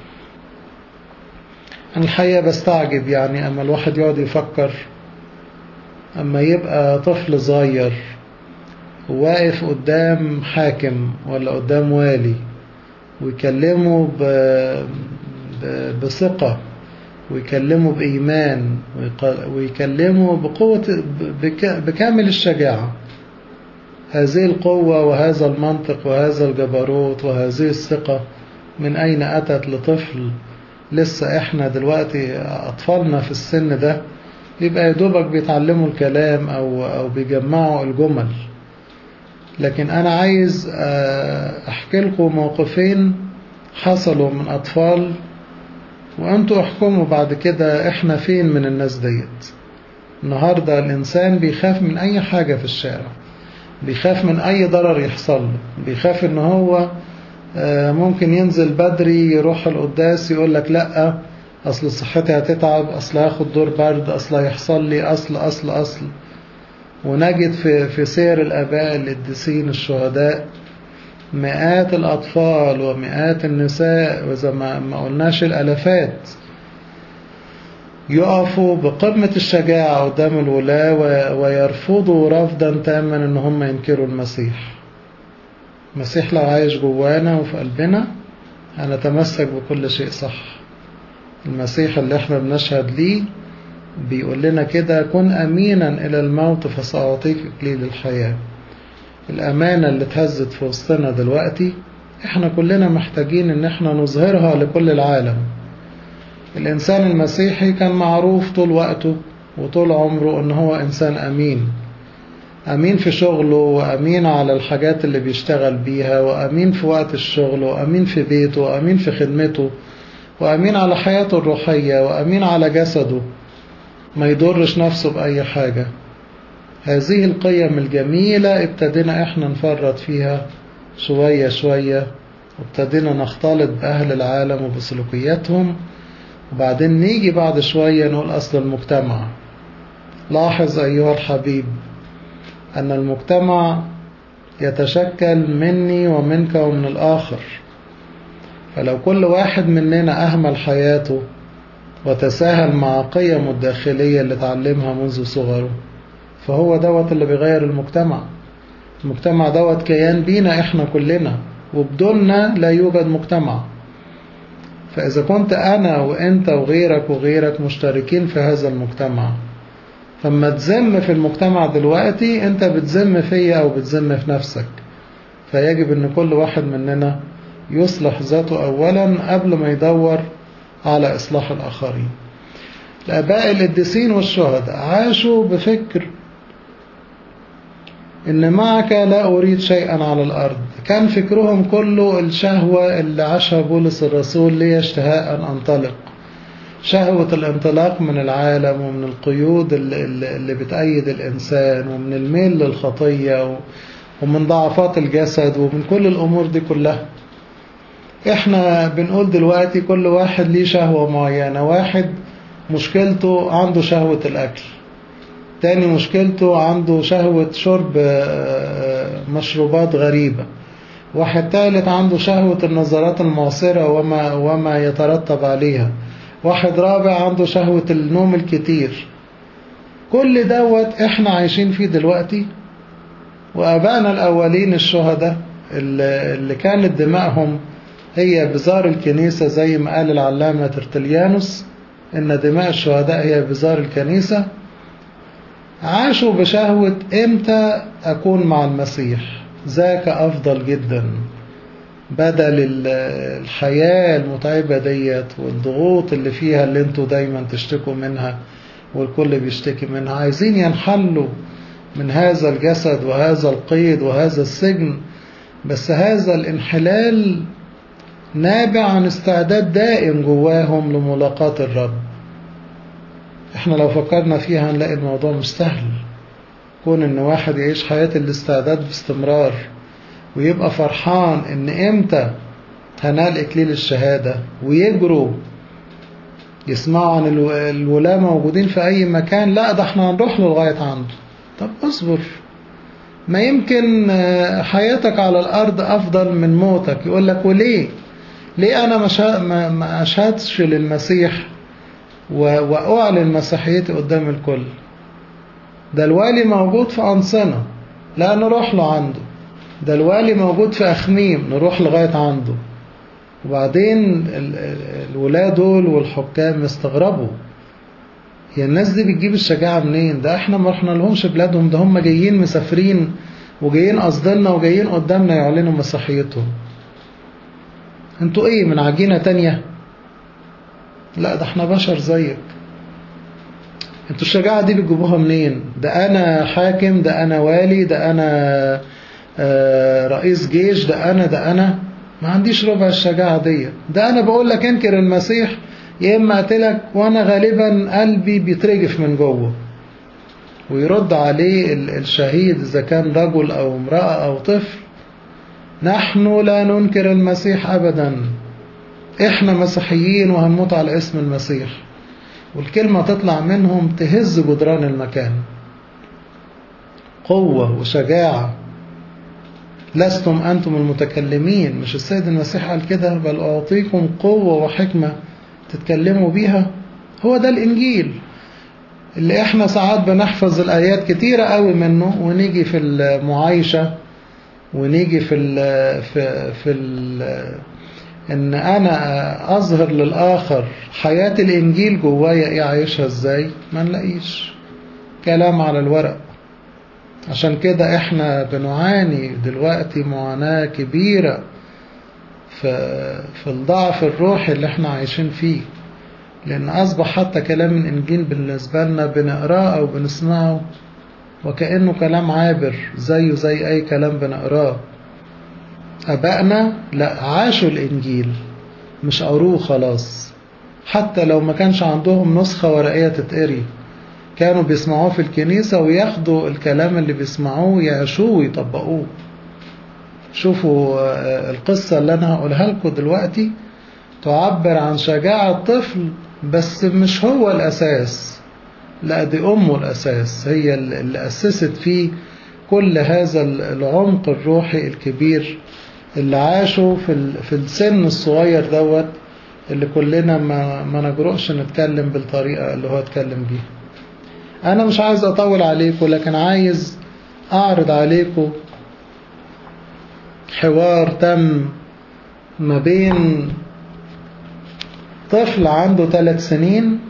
الحقيقة بستعجب يعني اما الواحد يقعد يفكر أما يبقى طفل صغير واقف قدام حاكم ولا قدام والي ويكلمه ب... ب... بثقة ويكلمه بإيمان ويكلمه بقوة بك... بكامل الشجاعة هذه القوة وهذا المنطق وهذا الجبروت وهذه الثقة من أين أتت لطفل لسه إحنا دلوقتي أطفالنا في السن ده يبقى يدوبك بيتعلموا الكلام أو, أو بيجمعوا الجمل لكن أنا عايز أحكي لكم موقفين حصلوا من أطفال وأنتوا احكموا بعد كده إحنا فين من الناس ديت النهاردة الإنسان بيخاف من أي حاجة في الشارع بيخاف من أي ضرر يحصل له بيخاف إن هو ممكن ينزل بدري يروح القداس يقول لك لأ أصل صحتي هتتعب أصل هاخد دور برد أصل هيحصل لي أصل أصل أصل ونجد في في سير الآباء القديسين الشهداء مئات الأطفال ومئات النساء وإذا ما قلناش الألفات يقفوا بقمة الشجاعة قدام الولاة ويرفضوا رفضا تاما ان هم ينكروا المسيح المسيح لو عايش جوانا وفي قلبنا هنتمسك بكل شيء صح المسيح اللي احنا بنشهد ليه بيقول لنا كده كن أمينا إلى الموت فسأعطيك إكليل الحياة الأمانة اللي اتهزت في وسطنا دلوقتي احنا كلنا محتاجين ان احنا نظهرها لكل العالم الإنسان المسيحي كان معروف طول وقته وطول عمره ان هو إنسان أمين أمين في شغله وأمين على الحاجات اللي بيشتغل بيها وأمين في وقت الشغل وأمين في بيته وأمين في خدمته وأمين على حياته الروحية وأمين على جسده ما يضرش نفسه بأي حاجة هذه القيم الجميلة ابتدينا احنا نفرط فيها شوية شوية وابتدينا نختلط بأهل العالم وبسلوكياتهم وبعدين نيجي بعد شوية نقول أصل المجتمع لاحظ أيها الحبيب أن المجتمع يتشكل مني ومنك ومن الآخر فلو كل واحد مننا أهمل حياته وتساهل مع قيمه الداخلية اللي اتعلمها منذ صغره فهو دوت اللي بيغير المجتمع المجتمع دوت كيان بينا احنا كلنا وبدوننا لا يوجد مجتمع فإذا كنت أنا وإنت وغيرك وغيرك مشتركين في هذا المجتمع فما تزم في المجتمع دلوقتي أنت بتزم فيا أو بتزم في نفسك فيجب أن كل واحد مننا يصلح ذاته أولا قبل ما يدور على إصلاح الآخرين الآباء القديسين والشهداء عاشوا بفكر إن معك لا أريد شيئا على الأرض كان فكرهم كله الشهوة اللي عاشها بولس الرسول لي اشتهاء أن أنطلق شهوة الانطلاق من العالم ومن القيود اللي, اللي بتأيد الإنسان ومن الميل للخطية ومن ضعفات الجسد ومن كل الأمور دي كلها احنا بنقول دلوقتي كل واحد ليه شهوة معينة واحد مشكلته عنده شهوة الأكل تاني مشكلته عنده شهوة شرب مشروبات غريبة واحد تالت عنده شهوة النظرات المعصرة وما, وما يترتب عليها واحد رابع عنده شهوة النوم الكتير كل دوت احنا عايشين فيه دلوقتي وأبائنا الأولين الشهداء اللي كانت دماءهم هي بزار الكنيسة زي ما قال العلامة ترتليانوس إن دماء الشهداء هي بزار الكنيسة عاشوا بشهوة إمتى أكون مع المسيح ذاك أفضل جدا بدل الحياة المتعبة ديت والضغوط اللي فيها اللي انتوا دايما تشتكوا منها والكل بيشتكي منها عايزين ينحلوا من هذا الجسد وهذا القيد وهذا السجن بس هذا الانحلال نابع عن استعداد دائم جواهم لملاقاة الرب احنا لو فكرنا فيها هنلاقي الموضوع مش سهل كون ان واحد يعيش حياة الاستعداد باستمرار ويبقى فرحان ان امتى هنال اكليل الشهادة ويجروا يسمعوا عن الولاة موجودين في اي مكان لا ده احنا هنروح له لغاية عنده طب اصبر ما يمكن حياتك على الارض افضل من موتك يقول لك وليه ليه انا ما اشهدش للمسيح واعلن مسيحيتي قدام الكل ده الوالي موجود في أنصنة لا نروح له عنده ده الوالي موجود في أخميم نروح لغاية عنده وبعدين الولاة دول والحكام يستغربوا هي الناس دي بتجيب الشجاعة منين ده احنا ما رحنا لهمش بلادهم ده هم جايين مسافرين وجايين قصدنا وجايين قدامنا يعلنوا مسيحيتهم انتوا ايه من عجينة تانية لا ده احنا بشر زيك انتوا الشجاعة دي بتجيبوها منين ده انا حاكم ده انا والي ده انا رئيس جيش ده انا ده انا ما عنديش ربع الشجاعة دي ده أنا بقول لك انكر المسيح يا إما أقتلك وأنا غالبا قلبي بيترجف من جوه ويرد عليه الشهيد إذا كان رجل أو امرأة أو طفل نحن لا ننكر المسيح أبدا إحنا مسيحيين وهنموت على اسم المسيح والكلمة تطلع منهم تهز جدران المكان قوة وشجاعة لستم أنتم المتكلمين مش السيد المسيح قال كده بل أعطيكم قوة وحكمة تتكلموا بيها هو ده الإنجيل اللي احنا ساعات بنحفظ الآيات كتيرة قوي منه ونيجي في المعايشة ونيجي في ال في في ال ان انا اظهر للاخر حياة الانجيل جوايا ايه عايشها ازاي ما نلاقيش كلام على الورق عشان كده احنا بنعاني دلوقتي معاناة كبيرة في, في الضعف الروحي اللي احنا عايشين فيه لان اصبح حتى كلام الانجيل بالنسبة لنا بنقراه او بنسمعه وكأنه كلام عابر زيه زي اي كلام بنقراه أبائنا لا عاشوا الإنجيل مش قروه خلاص حتى لو ما كانش عندهم نسخة ورقية تتقري كانوا بيسمعوه في الكنيسة وياخدوا الكلام اللي بيسمعوه يعيشوه ويطبقوه شوفوا القصة اللي أنا هقولها لكم دلوقتي تعبر عن شجاعة طفل بس مش هو الأساس لا دي أمه الأساس هي اللي أسست فيه كل هذا العمق الروحي الكبير اللي عاشوا في في السن الصغير دوت اللي كلنا ما ما نجرؤش نتكلم بالطريقة اللي هو اتكلم بيها أنا مش عايز أطول عليكم لكن عايز أعرض عليكم حوار تم ما بين طفل عنده ثلاث سنين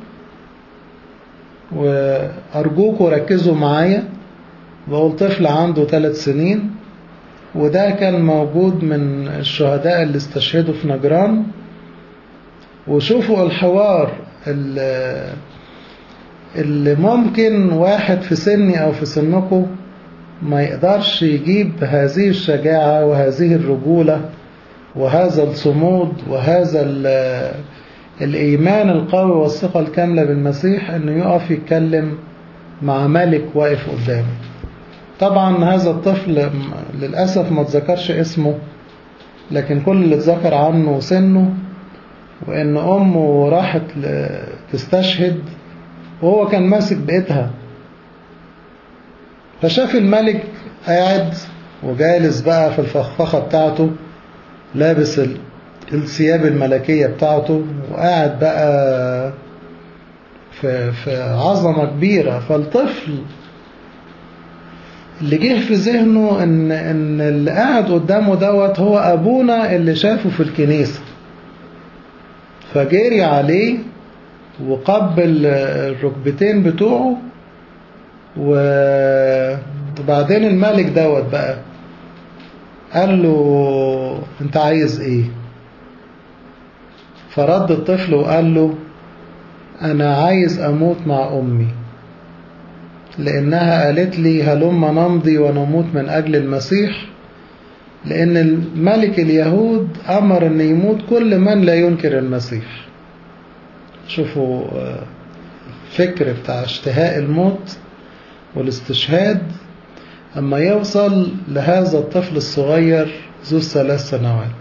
وأرجوكوا ركزوا معايا بقول طفل عنده ثلاث سنين وده كان موجود من الشهداء اللي استشهدوا في نجران وشوفوا الحوار اللي, اللي ممكن واحد في سني أو في سنكم ما يقدرش يجيب هذه الشجاعة وهذه الرجولة وهذا الصمود وهذا الإيمان القوي والثقة الكاملة بالمسيح أنه يقف يتكلم مع ملك واقف قدامه طبعا هذا الطفل للأسف ما تذكرش اسمه لكن كل اللي اتذكر عنه سنه وإن أمه راحت تستشهد وهو كان ماسك بإيدها فشاف الملك قاعد وجالس بقى في الفخفخة بتاعته لابس الثياب الملكية بتاعته وقاعد بقى في, في عظمة كبيرة فالطفل اللي جه في ذهنه ان ان اللي قاعد قدامه دوت هو ابونا اللي شافه في الكنيسه فجري عليه وقبل الركبتين بتوعه وبعدين الملك دوت بقى قال له انت عايز ايه فرد الطفل وقال له انا عايز اموت مع امي لأنها قالت لي هلم نمضي ونموت من أجل المسيح لأن الملك اليهود أمر أن يموت كل من لا ينكر المسيح شوفوا الفكر بتاع اشتهاء الموت والاستشهاد أما يوصل لهذا الطفل الصغير ذو الثلاث سنوات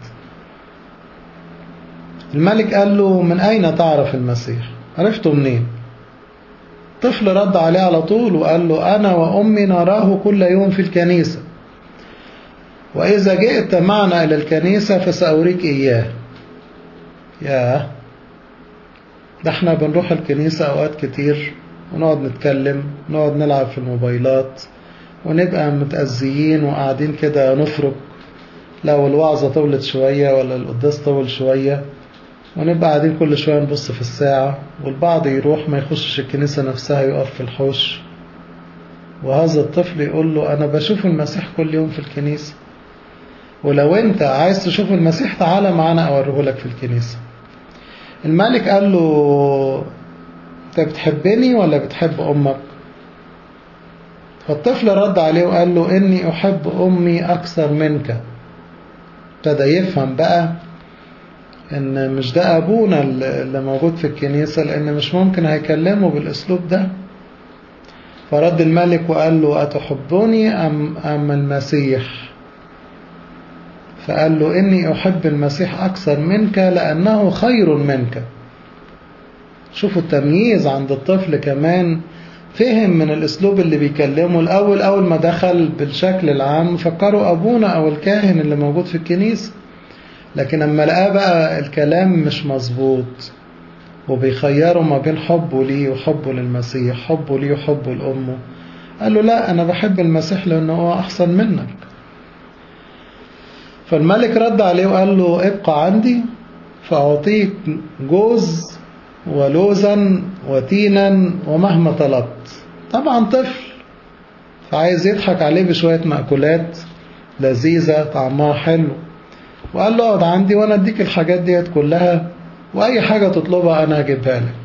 الملك قال له من أين تعرف المسيح عرفته منين طفل رد عليه على طول وقال له أنا وأمي نراه كل يوم في الكنيسة وإذا جئت معنا إلى الكنيسة فسأريك إياه ياه ده احنا بنروح الكنيسة أوقات كتير ونقعد نتكلم نقعد نلعب في الموبايلات ونبقى متأذيين وقاعدين كده نفرك لو الوعظة طولت شوية ولا القداس طول شوية ونبقى قاعدين كل شوية نبص في الساعة والبعض يروح ما يخشش الكنيسة نفسها يقف في الحوش وهذا الطفل يقول له أنا بشوف المسيح كل يوم في الكنيسة ولو أنت عايز تشوف المسيح تعالى معانا أوريه لك في الكنيسة الملك قال له أنت بتحبني ولا بتحب أمك فالطفل رد عليه وقال له إني أحب أمي أكثر منك ابتدى يفهم بقى ان مش ده ابونا اللي موجود في الكنيسة لان مش ممكن هيكلمه بالاسلوب ده فرد الملك وقال له أتحبني أم, أم المسيح فقال له إني أحب المسيح أكثر منك لأنه خير منك شوفوا التمييز عند الطفل كمان فهم من الأسلوب اللي بيكلمه الأول أول ما دخل بالشكل العام فكروا أبونا أو الكاهن اللي موجود في الكنيسة لكن أما لقاه بقى الكلام مش مظبوط وبيخيروا ما بين حبه ليه وحبه للمسيح حبه ليه وحبه لأمه قال له لا أنا بحب المسيح لأنه هو أحسن منك فالملك رد عليه وقال له ابقى عندي فأعطيك جوز ولوزا وتينا ومهما طلبت طبعا طفل فعايز يضحك عليه بشوية مأكولات لذيذة طعمها حلو وقال له اقعد عندي وانا اديك الحاجات ديت كلها واي حاجة تطلبها انا هجيبها لك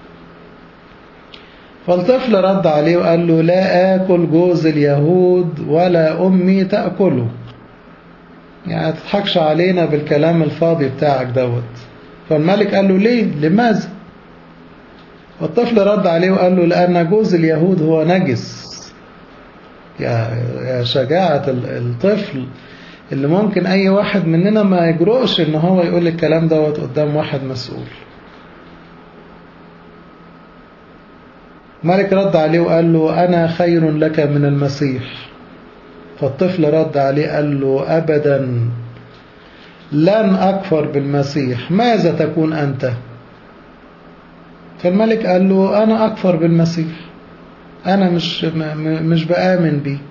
فالطفل رد عليه وقال له لا آكل جوز اليهود ولا أمي تأكله يعني تضحكش علينا بالكلام الفاضي بتاعك دوت فالملك قال له ليه لماذا والطفل رد عليه وقال له لأن جوز اليهود هو نجس يا شجاعة الطفل اللي ممكن أي واحد مننا ما يجرؤش إن هو يقول الكلام دوت قدام واحد مسؤول ملك رد عليه وقال له أنا خير لك من المسيح فالطفل رد عليه قال له أبدا لن أكفر بالمسيح ماذا تكون أنت فالملك قال له أنا أكفر بالمسيح أنا مش مش بآمن بيه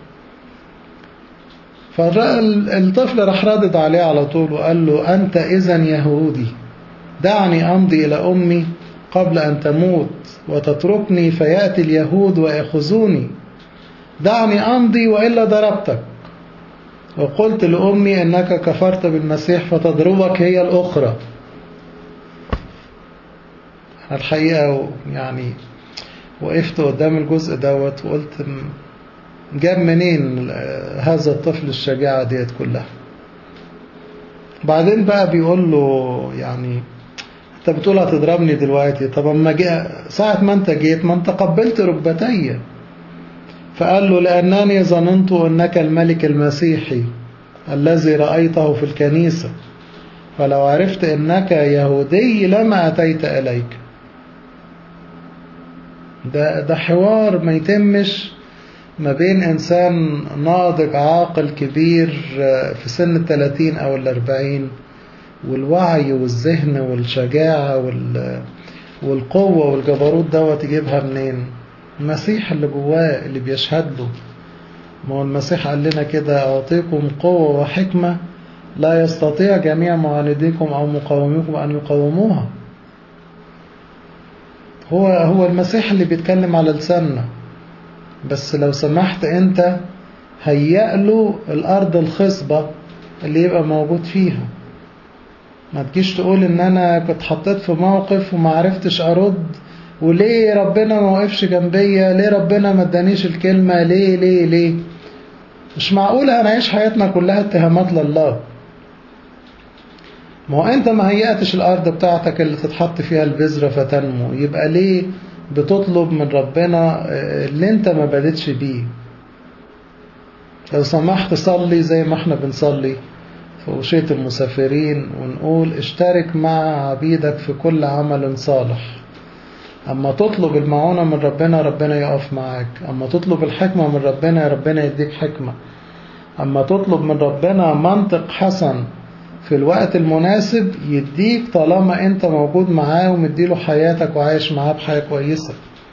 فالطفل راح ردد عليه على طول وقال له أنت إذا يهودي دعني أمضي إلى أمي قبل أن تموت وتتركني فيأتي اليهود ويأخذوني دعني أمضي وإلا ضربتك وقلت لأمي أنك كفرت بالمسيح فتضربك هي الأخرى الحقيقة يعني وقفت قدام الجزء دوت وقلت جاب منين هذا الطفل الشجاعة ديت كلها بعدين بقى بيقول له يعني انت بتقول هتضربني دلوقتي طب اما جاء ساعة ما انت جيت ما انت قبلت ركبتي فقال له لأنني ظننت أنك الملك المسيحي الذي رأيته في الكنيسة فلو عرفت أنك يهودي لما أتيت إليك ده, ده حوار ما يتمش ما بين إنسان ناضج عاقل كبير في سن الثلاثين أو الأربعين والوعي والذهن والشجاعة والقوة والجبروت دوت يجيبها منين المسيح اللي جواه اللي بيشهد له ما هو المسيح قال لنا كده أعطيكم قوة وحكمة لا يستطيع جميع معانديكم أو مقاوميكم أن يقاوموها هو هو المسيح اللي بيتكلم على لساننا بس لو سمحت انت هيأ له الأرض الخصبة اللي يبقى موجود فيها ما تجيش تقول ان انا كنت حطيت في موقف وما عرفتش ارد وليه ربنا ما وقفش جنبيا ليه ربنا ما ادانيش الكلمة ليه ليه ليه مش معقول هنعيش حياتنا كلها اتهامات لله ما هو انت ما هيأتش الارض بتاعتك اللي تتحط فيها البذرة فتنمو يبقى ليه بتطلب من ربنا اللي انت ما بدتش بيه لو سمحت صلي زي ما احنا بنصلي في وشية المسافرين ونقول اشترك مع عبيدك في كل عمل صالح أما تطلب المعونة من ربنا ربنا يقف معاك أما تطلب الحكمة من ربنا ربنا يديك حكمة أما تطلب من ربنا منطق حسن في الوقت المناسب يديك طالما انت موجود معاه ومديله حياتك وعايش معاه بحياة كويسة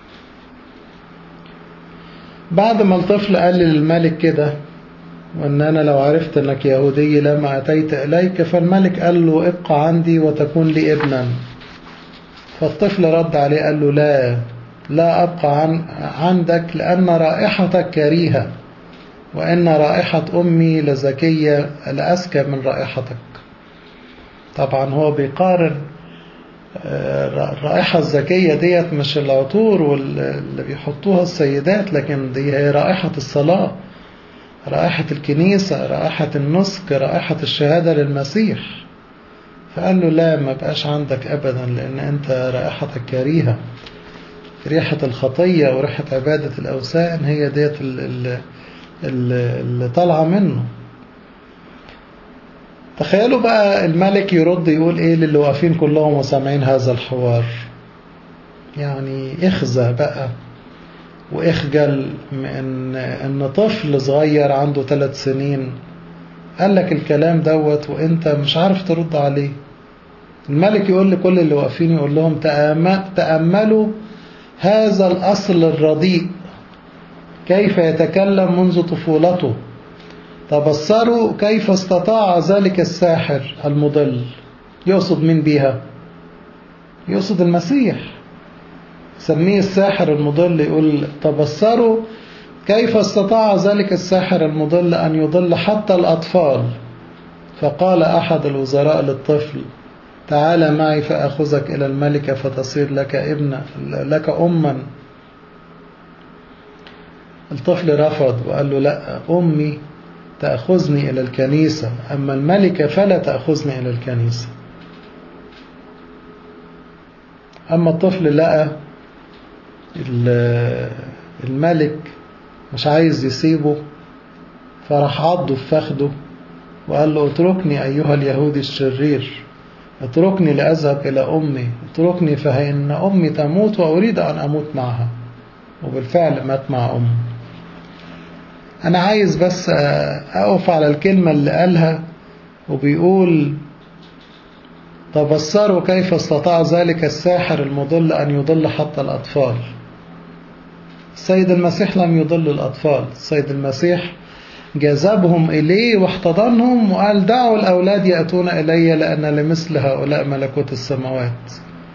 بعد ما الطفل قال للملك كده وان انا لو عرفت انك يهودي لما اتيت اليك فالملك قال له ابقى عندي وتكون لي ابنا فالطفل رد عليه قال له لا لا ابقى عن عندك لان رائحتك كريهة وان رائحة امي لزكية لأزكى من رائحتك طبعا هو بيقارن الرائحة الزكية ديت مش العطور اللي بيحطوها السيدات لكن دي هي رائحة الصلاة رائحة الكنيسة رائحة النسك رائحة الشهادة للمسيح فقال له لا ما بقاش عندك أبدا لأن أنت رائحتك كريهة ريحة الخطية وريحة عبادة الأوثان هي ديت اللي طالعة منه تخيلوا بقى الملك يرد يقول ايه للي واقفين كلهم وسامعين هذا الحوار يعني اخزى بقى واخجل من ان طفل صغير عنده ثلاث سنين قال لك الكلام دوت وانت مش عارف ترد عليه الملك يقول لكل اللي واقفين يقول لهم تأملوا هذا الأصل الرديء كيف يتكلم منذ طفولته تبصروا كيف استطاع ذلك الساحر المضل يقصد مين بيها يقصد المسيح سميه الساحر المضل يقول تبصروا كيف استطاع ذلك الساحر المضل أن يضل حتى الأطفال فقال أحد الوزراء للطفل تعال معي فأخذك إلى الملكة فتصير لك ابنا لك أما الطفل رفض وقال له لا أمي تأخذني إلى الكنيسة أما الملكة فلا تأخذني إلى الكنيسة أما الطفل لقى الملك مش عايز يسيبه فراح عضه في فخده وقال له اتركني أيها اليهودي الشرير اتركني لأذهب إلى أمي اتركني فإن أمي تموت وأريد أن أموت معها وبالفعل مات مع أمه أنا عايز بس أقف على الكلمة اللي قالها وبيقول تبصروا كيف استطاع ذلك الساحر المضل أن يضل حتى الأطفال السيد المسيح لم يضل الأطفال السيد المسيح جذبهم إليه واحتضنهم وقال دعوا الأولاد يأتون إلي لأن لمثل هؤلاء ملكوت السماوات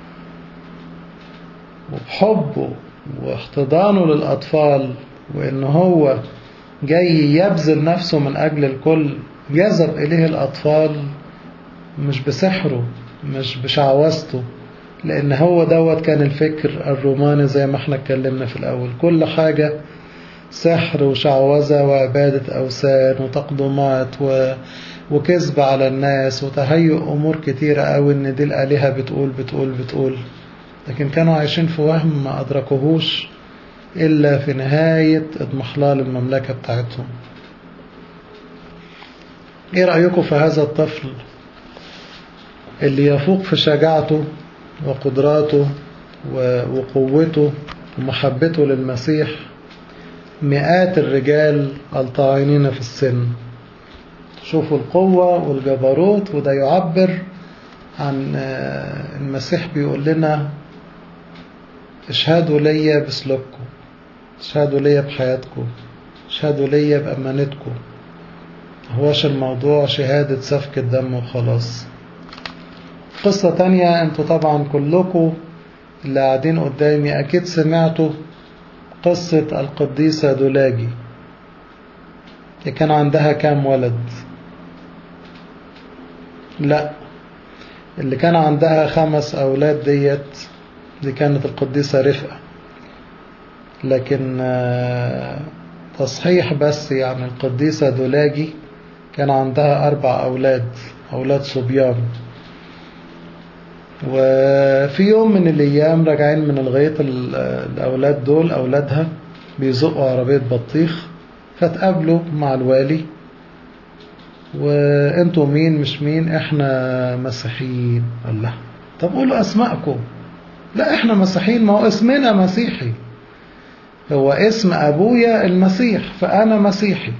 وبحبه واحتضانه للأطفال وإن هو جاي يبذل نفسه من أجل الكل جذب إليه الأطفال مش بسحره مش بشعوذته لأن هو دوت كان الفكر الروماني زي ما احنا اتكلمنا في الأول كل حاجة سحر وشعوذة وعبادة أوثان وتقدمات و... وكذب على الناس وتهيؤ أمور كتيرة أوي إن دي الآلهة بتقول بتقول بتقول لكن كانوا عايشين في وهم ما أدركوهوش إلا في نهاية اضمحلال المملكة بتاعتهم إيه رأيكم في هذا الطفل اللي يفوق في شجاعته وقدراته وقوته ومحبته للمسيح مئات الرجال الطاعنين في السن شوفوا القوة والجبروت وده يعبر عن المسيح بيقول لنا اشهدوا ليا بسلوككم اشهدوا ليا بحياتكم اشهدوا ليا بأمانتكم هوش الموضوع شهادة سفك الدم وخلاص قصة تانية انتوا طبعا كلكم اللي قاعدين قدامي اكيد سمعتوا قصة القديسة دولاجي اللي كان عندها كام ولد لا اللي كان عندها خمس أولاد ديت دي كانت القديسة رفقة لكن تصحيح بس يعني القديسة دولاجي كان عندها أربع أولاد أولاد صبيان وفي يوم من الأيام راجعين من الغيط الأولاد دول أولادها بيزقوا عربية بطيخ فتقابلوا مع الوالي وانتوا مين مش مين احنا مسيحيين الله طب قولوا اسماءكم لا احنا مسيحيين ما هو اسمنا مسيحي هو اسم ابويا المسيح فانا مسيحي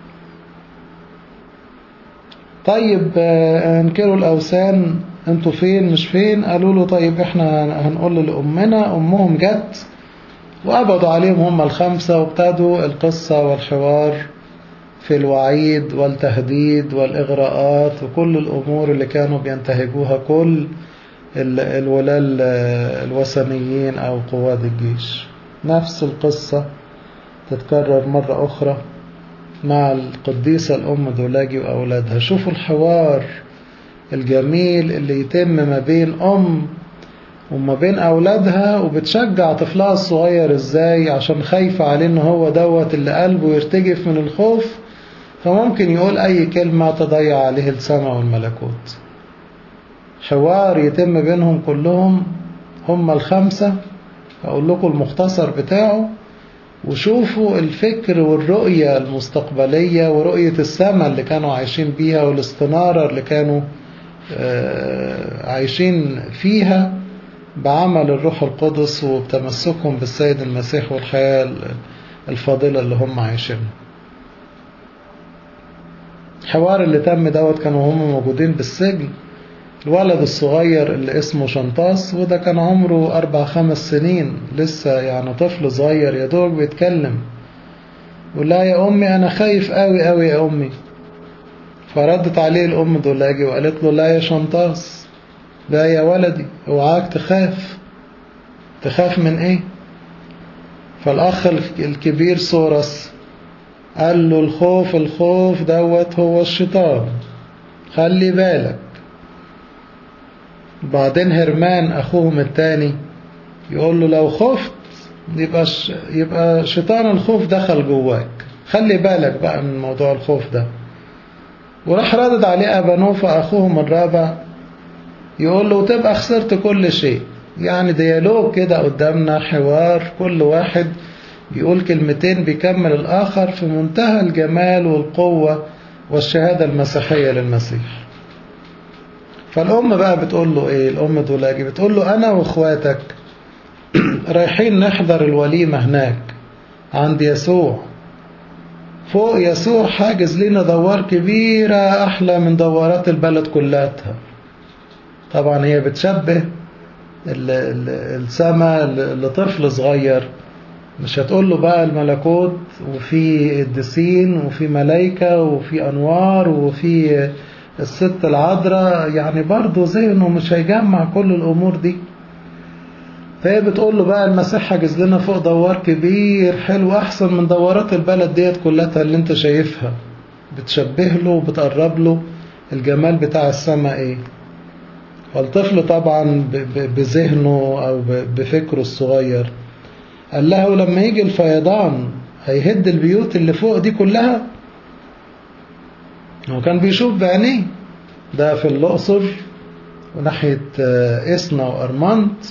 طيب انكروا الاوثان انتوا فين مش فين قالوا له طيب احنا هنقول لأمنا أمهم جت وقبضوا عليهم هم الخمسة وابتدوا القصة والحوار في الوعيد والتهديد والإغراءات وكل الأمور اللي كانوا بينتهجوها كل الولاة الوثنيين أو قواد الجيش نفس القصة تتكرر مرة أخرى مع القديسة الأم دولاجي وأولادها شوفوا الحوار الجميل اللي يتم ما بين أم وما بين أولادها وبتشجع طفلها الصغير إزاي عشان خايفة عليه إن هو دوت اللي قلبه يرتجف من الخوف فممكن يقول أي كلمة تضيع عليه السماء والملكوت حوار يتم بينهم كلهم هم الخمسة أقول لكم المختصر بتاعه وشوفوا الفكر والرؤية المستقبلية ورؤية السماء اللي كانوا عايشين بيها والاستنارة اللي كانوا عايشين فيها بعمل الروح القدس وبتمسكهم بالسيد المسيح والحياة الفاضلة اللي هم عايشينها الحوار اللي تم دوت كانوا هم موجودين بالسجن الولد الصغير اللي اسمه شنطاس وده كان عمره أربع خمس سنين لسه يعني طفل صغير يا دوب بيتكلم ولا يا أمي أنا خايف قوي قوي يا أمي فردت عليه الأم دولاجي وقالت له لا يا شنطاس لا يا ولدي اوعاك تخاف تخاف من ايه فالأخ الكبير سورس قال له الخوف الخوف دوت هو الشيطان خلي بالك بعدين هرمان أخوهم التاني يقول له لو خفت يبقى ش... يبقى شيطان الخوف دخل جواك خلي بالك بقى من موضوع الخوف ده وراح ردد عليه أبانوفا أخوهم الرابع يقول له تبقى خسرت كل شيء يعني ديالوج كده قدامنا حوار كل واحد بيقول كلمتين بيكمل الآخر في منتهى الجمال والقوة والشهادة المسيحية للمسيح فالأم بقى بتقول له إيه الأم دولاجي بتقول له أنا وإخواتك رايحين نحضر الوليمة هناك عند يسوع فوق يسوع حاجز لنا دوار كبيرة أحلى من دورات البلد كلها طبعا هي بتشبه السماء لطفل صغير مش هتقول له بقى الملكوت وفي الدسين وفي ملايكة وفي أنوار وفي الست العذراء يعني برضه ذهنه مش هيجمع كل الأمور دي فهي بتقول له بقى المسيح حاجز لنا فوق دوار كبير حلو أحسن من دورات البلد ديت كلها اللي انت شايفها بتشبه له وبتقرب له الجمال بتاع السماء ايه والطفل طبعا بذهنه أو بفكره الصغير قال له لما يجي الفيضان هيهد البيوت اللي فوق دي كلها هو كان بيشوف بعينيه ده في الأقصر وناحية إسنا وأرمنت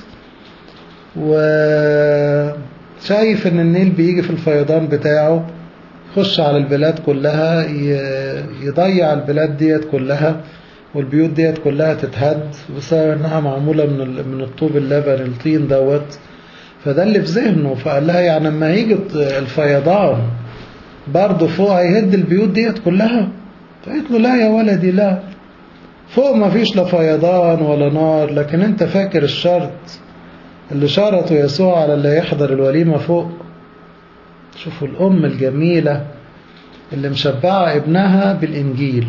وشايف ان النيل بيجي في الفيضان بتاعه يخش على البلاد كلها يضيع البلاد ديت كلها والبيوت ديت كلها تتهد بسبب انها معمولة من من الطوب اللبن الطين دوت فده اللي في ذهنه فقال لها يعني لما يجي الفيضان برضه فوق هيهد البيوت ديت كلها فقلت له لا يا ولدي لا فوق ما فيش لا فيضان ولا نار لكن انت فاكر الشرط اللي شرطه يسوع على اللي يحضر الوليمة فوق شوفوا الأم الجميلة اللي مشبعة ابنها بالإنجيل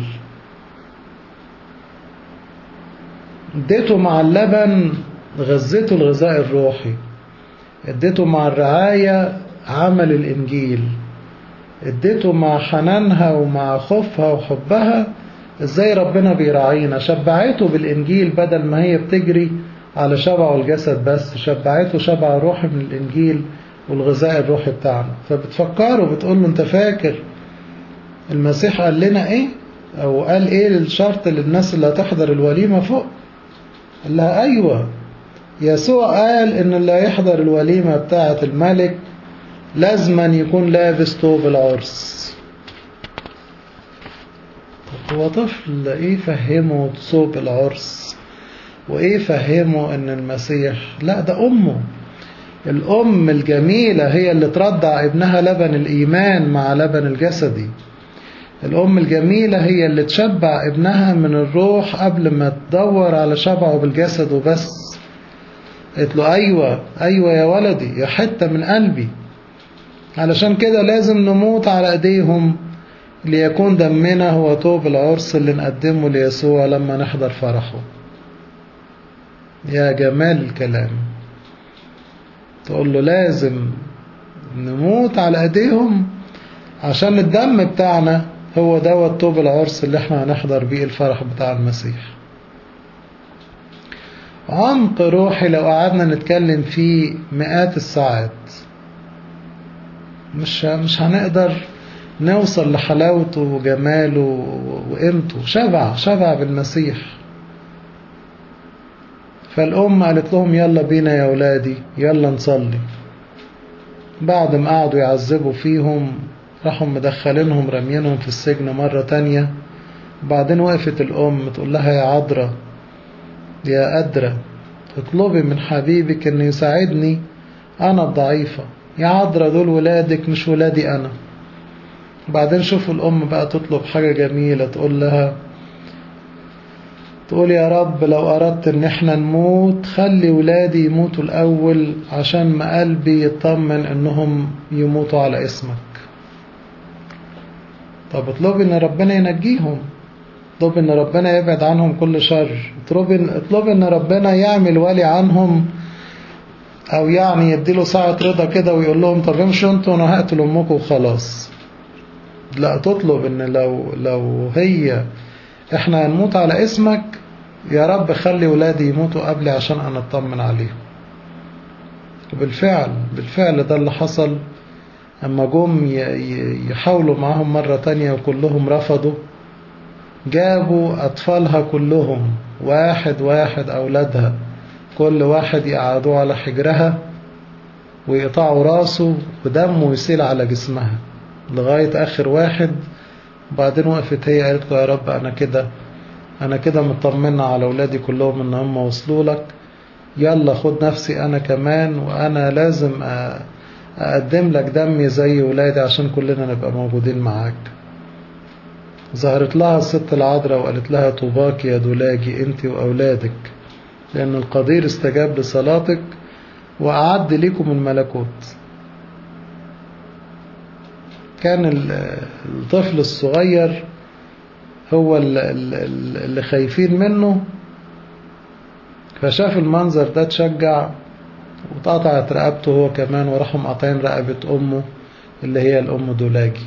اديته مع اللبن غذته الغذاء الروحي اديته مع الرعاية عمل الإنجيل اديته مع حنانها ومع خوفها وحبها ازاي ربنا بيراعينا شبعته بالإنجيل بدل ما هي بتجري على شبعه الجسد بس شبعته شبع روحي من الإنجيل والغذاء الروحي بتاعنا فبتفكره بتقول له انت فاكر المسيح قال لنا ايه او قال ايه الشرط للناس اللي هتحضر الوليمة فوق قال لها ايوه يسوع قال ان اللي هيحضر الوليمة بتاعة الملك لازما يكون لابس ثوب العرس طب هو طفل ايه فهمه ثوب العرس وايه فهمه ان المسيح لا ده امه الام الجميلة هي اللي ترضع ابنها لبن الايمان مع لبن الجسدي الام الجميلة هي اللي تشبع ابنها من الروح قبل ما تدور على شبعه بالجسد وبس قلت له ايوه ايوه يا ولدي يا حتة من قلبي علشان كده لازم نموت على ايديهم ليكون دمنا هو طوب العرس اللي نقدمه ليسوع لما نحضر فرحه يا جمال الكلام تقول له لازم نموت على ايديهم عشان الدم بتاعنا هو دوت طوب العرس اللي احنا هنحضر بيه الفرح بتاع المسيح عمق روحي لو قعدنا نتكلم فيه مئات الساعات مش مش هنقدر نوصل لحلاوته وجماله وقيمته شبع شبع بالمسيح فالأم قالت لهم يلا بينا يا ولادي يلا نصلي بعد ما قعدوا يعذبوا فيهم راحوا مدخلينهم رمينهم في السجن مرة تانية وبعدين وقفت الأم تقول لها يا عذرا يا أدرى اطلبي من حبيبك أن يساعدني أنا الضعيفة يا عذرا دول ولادك مش ولادي أنا وبعدين شوفوا الأم بقى تطلب حاجة جميلة تقول لها تقول يا رب لو أردت إن إحنا نموت خلي ولادي يموتوا الأول عشان ما قلبي يطمن إنهم يموتوا على اسمك طب اطلبي إن ربنا ينجيهم اطلبي إن ربنا يبعد عنهم كل شر اطلبي اطلبي إن ربنا يعمل ولي عنهم أو يعني يديله ساعة رضا كده ويقول لهم طب امشوا انتوا أنا هقتل أمكم وخلاص لا تطلب إن لو لو هي احنا هنموت على اسمك يا رب خلي ولادي يموتوا قبلي عشان انا اطمن عليهم وبالفعل بالفعل ده اللي حصل اما جم يحاولوا معاهم مرة تانية وكلهم رفضوا جابوا اطفالها كلهم واحد واحد اولادها كل واحد يقعدوه على حجرها ويقطعوا راسه ودمه يسيل على جسمها لغاية اخر واحد وبعدين وقفت هي قالت له يا رب انا كده انا كده مطمنة على اولادي كلهم ان هم وصلوا لك يلا خد نفسي انا كمان وانا لازم اقدم لك دمي زي ولادي عشان كلنا نبقى موجودين معاك ظهرت لها الست العذراء وقالت لها طوباك يا دولاجي انت واولادك لان القدير استجاب لصلاتك واعد لكم الملكوت كان الطفل الصغير هو اللي خايفين منه فشاف المنظر ده تشجع واتقطعت رقبته هو كمان وراحوا مقاطعين رقبة أمه اللي هي الأم دولاجي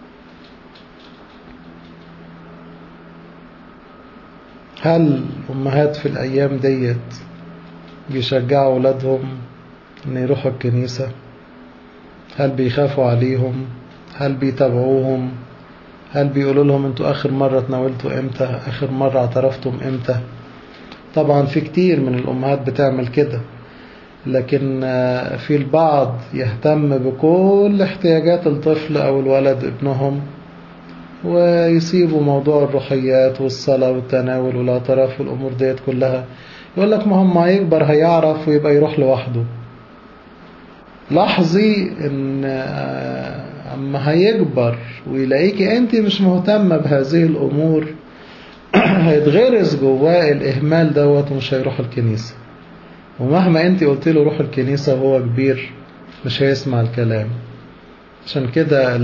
هل الأمهات في الأيام ديت بيشجعوا أولادهم إن يروحوا الكنيسة هل بيخافوا عليهم هل بيتابعوهم هل بيقولوا لهم انتوا اخر مرة تناولتوا امتى اخر مرة اعترفتم امتى طبعا في كتير من الامهات بتعمل كده لكن في البعض يهتم بكل احتياجات الطفل او الولد ابنهم ويسيبوا موضوع الروحيات والصلاة والتناول والاعتراف والامور ديت كلها يقول لك ما هم هيكبر هيعرف ويبقى يروح لوحده لاحظي ان اما هيكبر ويلاقيكي انت مش مهتمة بهذه الامور هيتغرس جواه الاهمال دوت ومش هيروح الكنيسة ومهما انت قلت له روح الكنيسة وهو كبير مش هيسمع الكلام عشان كده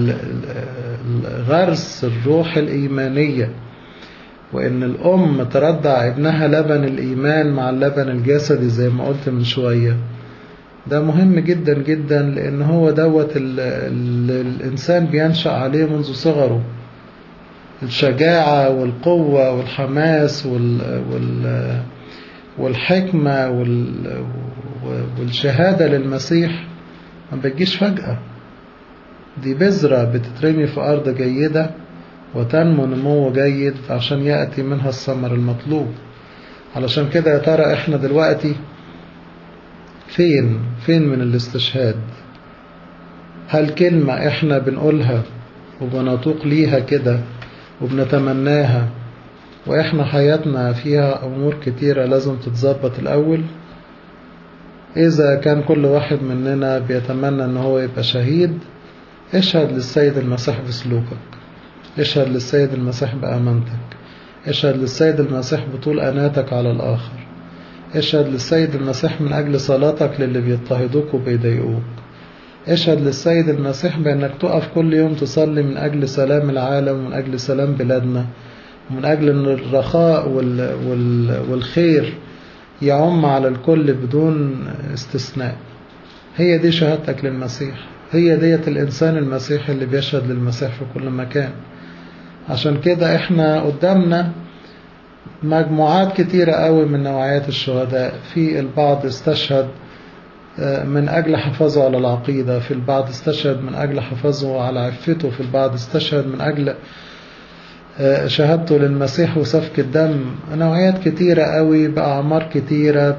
غرس الروح الإيمانية وإن الأم تردع ابنها لبن الإيمان مع اللبن الجسدي زي ما قلت من شوية ده مهم جدا جدا لأن هو دوت اللي الإنسان بينشأ عليه منذ صغره الشجاعة والقوة والحماس وال وال والحكمة وال والشهادة للمسيح ما بتجيش فجأة دي بذرة بتترمي في أرض جيدة وتنمو نمو جيد عشان يأتي منها الثمر المطلوب علشان كده يا ترى احنا دلوقتي فين فين من الاستشهاد هل كلمة احنا بنقولها وبنطوق ليها كده وبنتمناها واحنا حياتنا فيها امور كتيرة لازم تتظبط الاول اذا كان كل واحد مننا بيتمنى ان هو يبقى شهيد اشهد للسيد المسيح بسلوكك اشهد للسيد المسيح بأمانتك اشهد للسيد المسيح بطول أناتك على الآخر اشهد للسيد المسيح من أجل صلاتك للي بيضطهدوك وبيضايقوك اشهد للسيد المسيح بأنك تقف كل يوم تصلي من أجل سلام العالم ومن أجل سلام بلادنا ومن أجل أن الرخاء وال وال والخير يعم على الكل بدون استثناء هي دي شهادتك للمسيح هي ديت الإنسان المسيحي اللي بيشهد للمسيح في كل مكان عشان كده احنا قدامنا مجموعات كتيرة قوي من نوعيات الشهداء في البعض استشهد من أجل حفاظه على العقيدة في البعض استشهد من أجل حفاظه على عفته في البعض استشهد من أجل شهادته للمسيح وسفك الدم نوعيات كتيرة قوي بأعمار كتيرة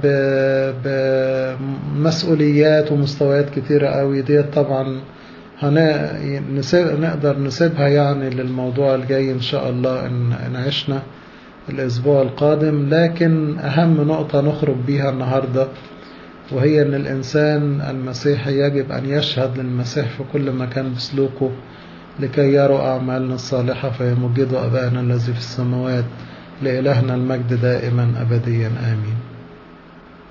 بمسؤوليات ومستويات كتيرة قوي ديت طبعا نقدر نسيبها يعني للموضوع الجاي إن شاء الله إن عشنا الأسبوع القادم لكن أهم نقطة نخرج بيها النهاردة وهي أن الإنسان المسيحي يجب أن يشهد للمسيح في كل مكان بسلوكه لكي يروا أعمالنا الصالحة فيمجدوا أبانا الذي في السماوات لإلهنا المجد دائما أبديا آمين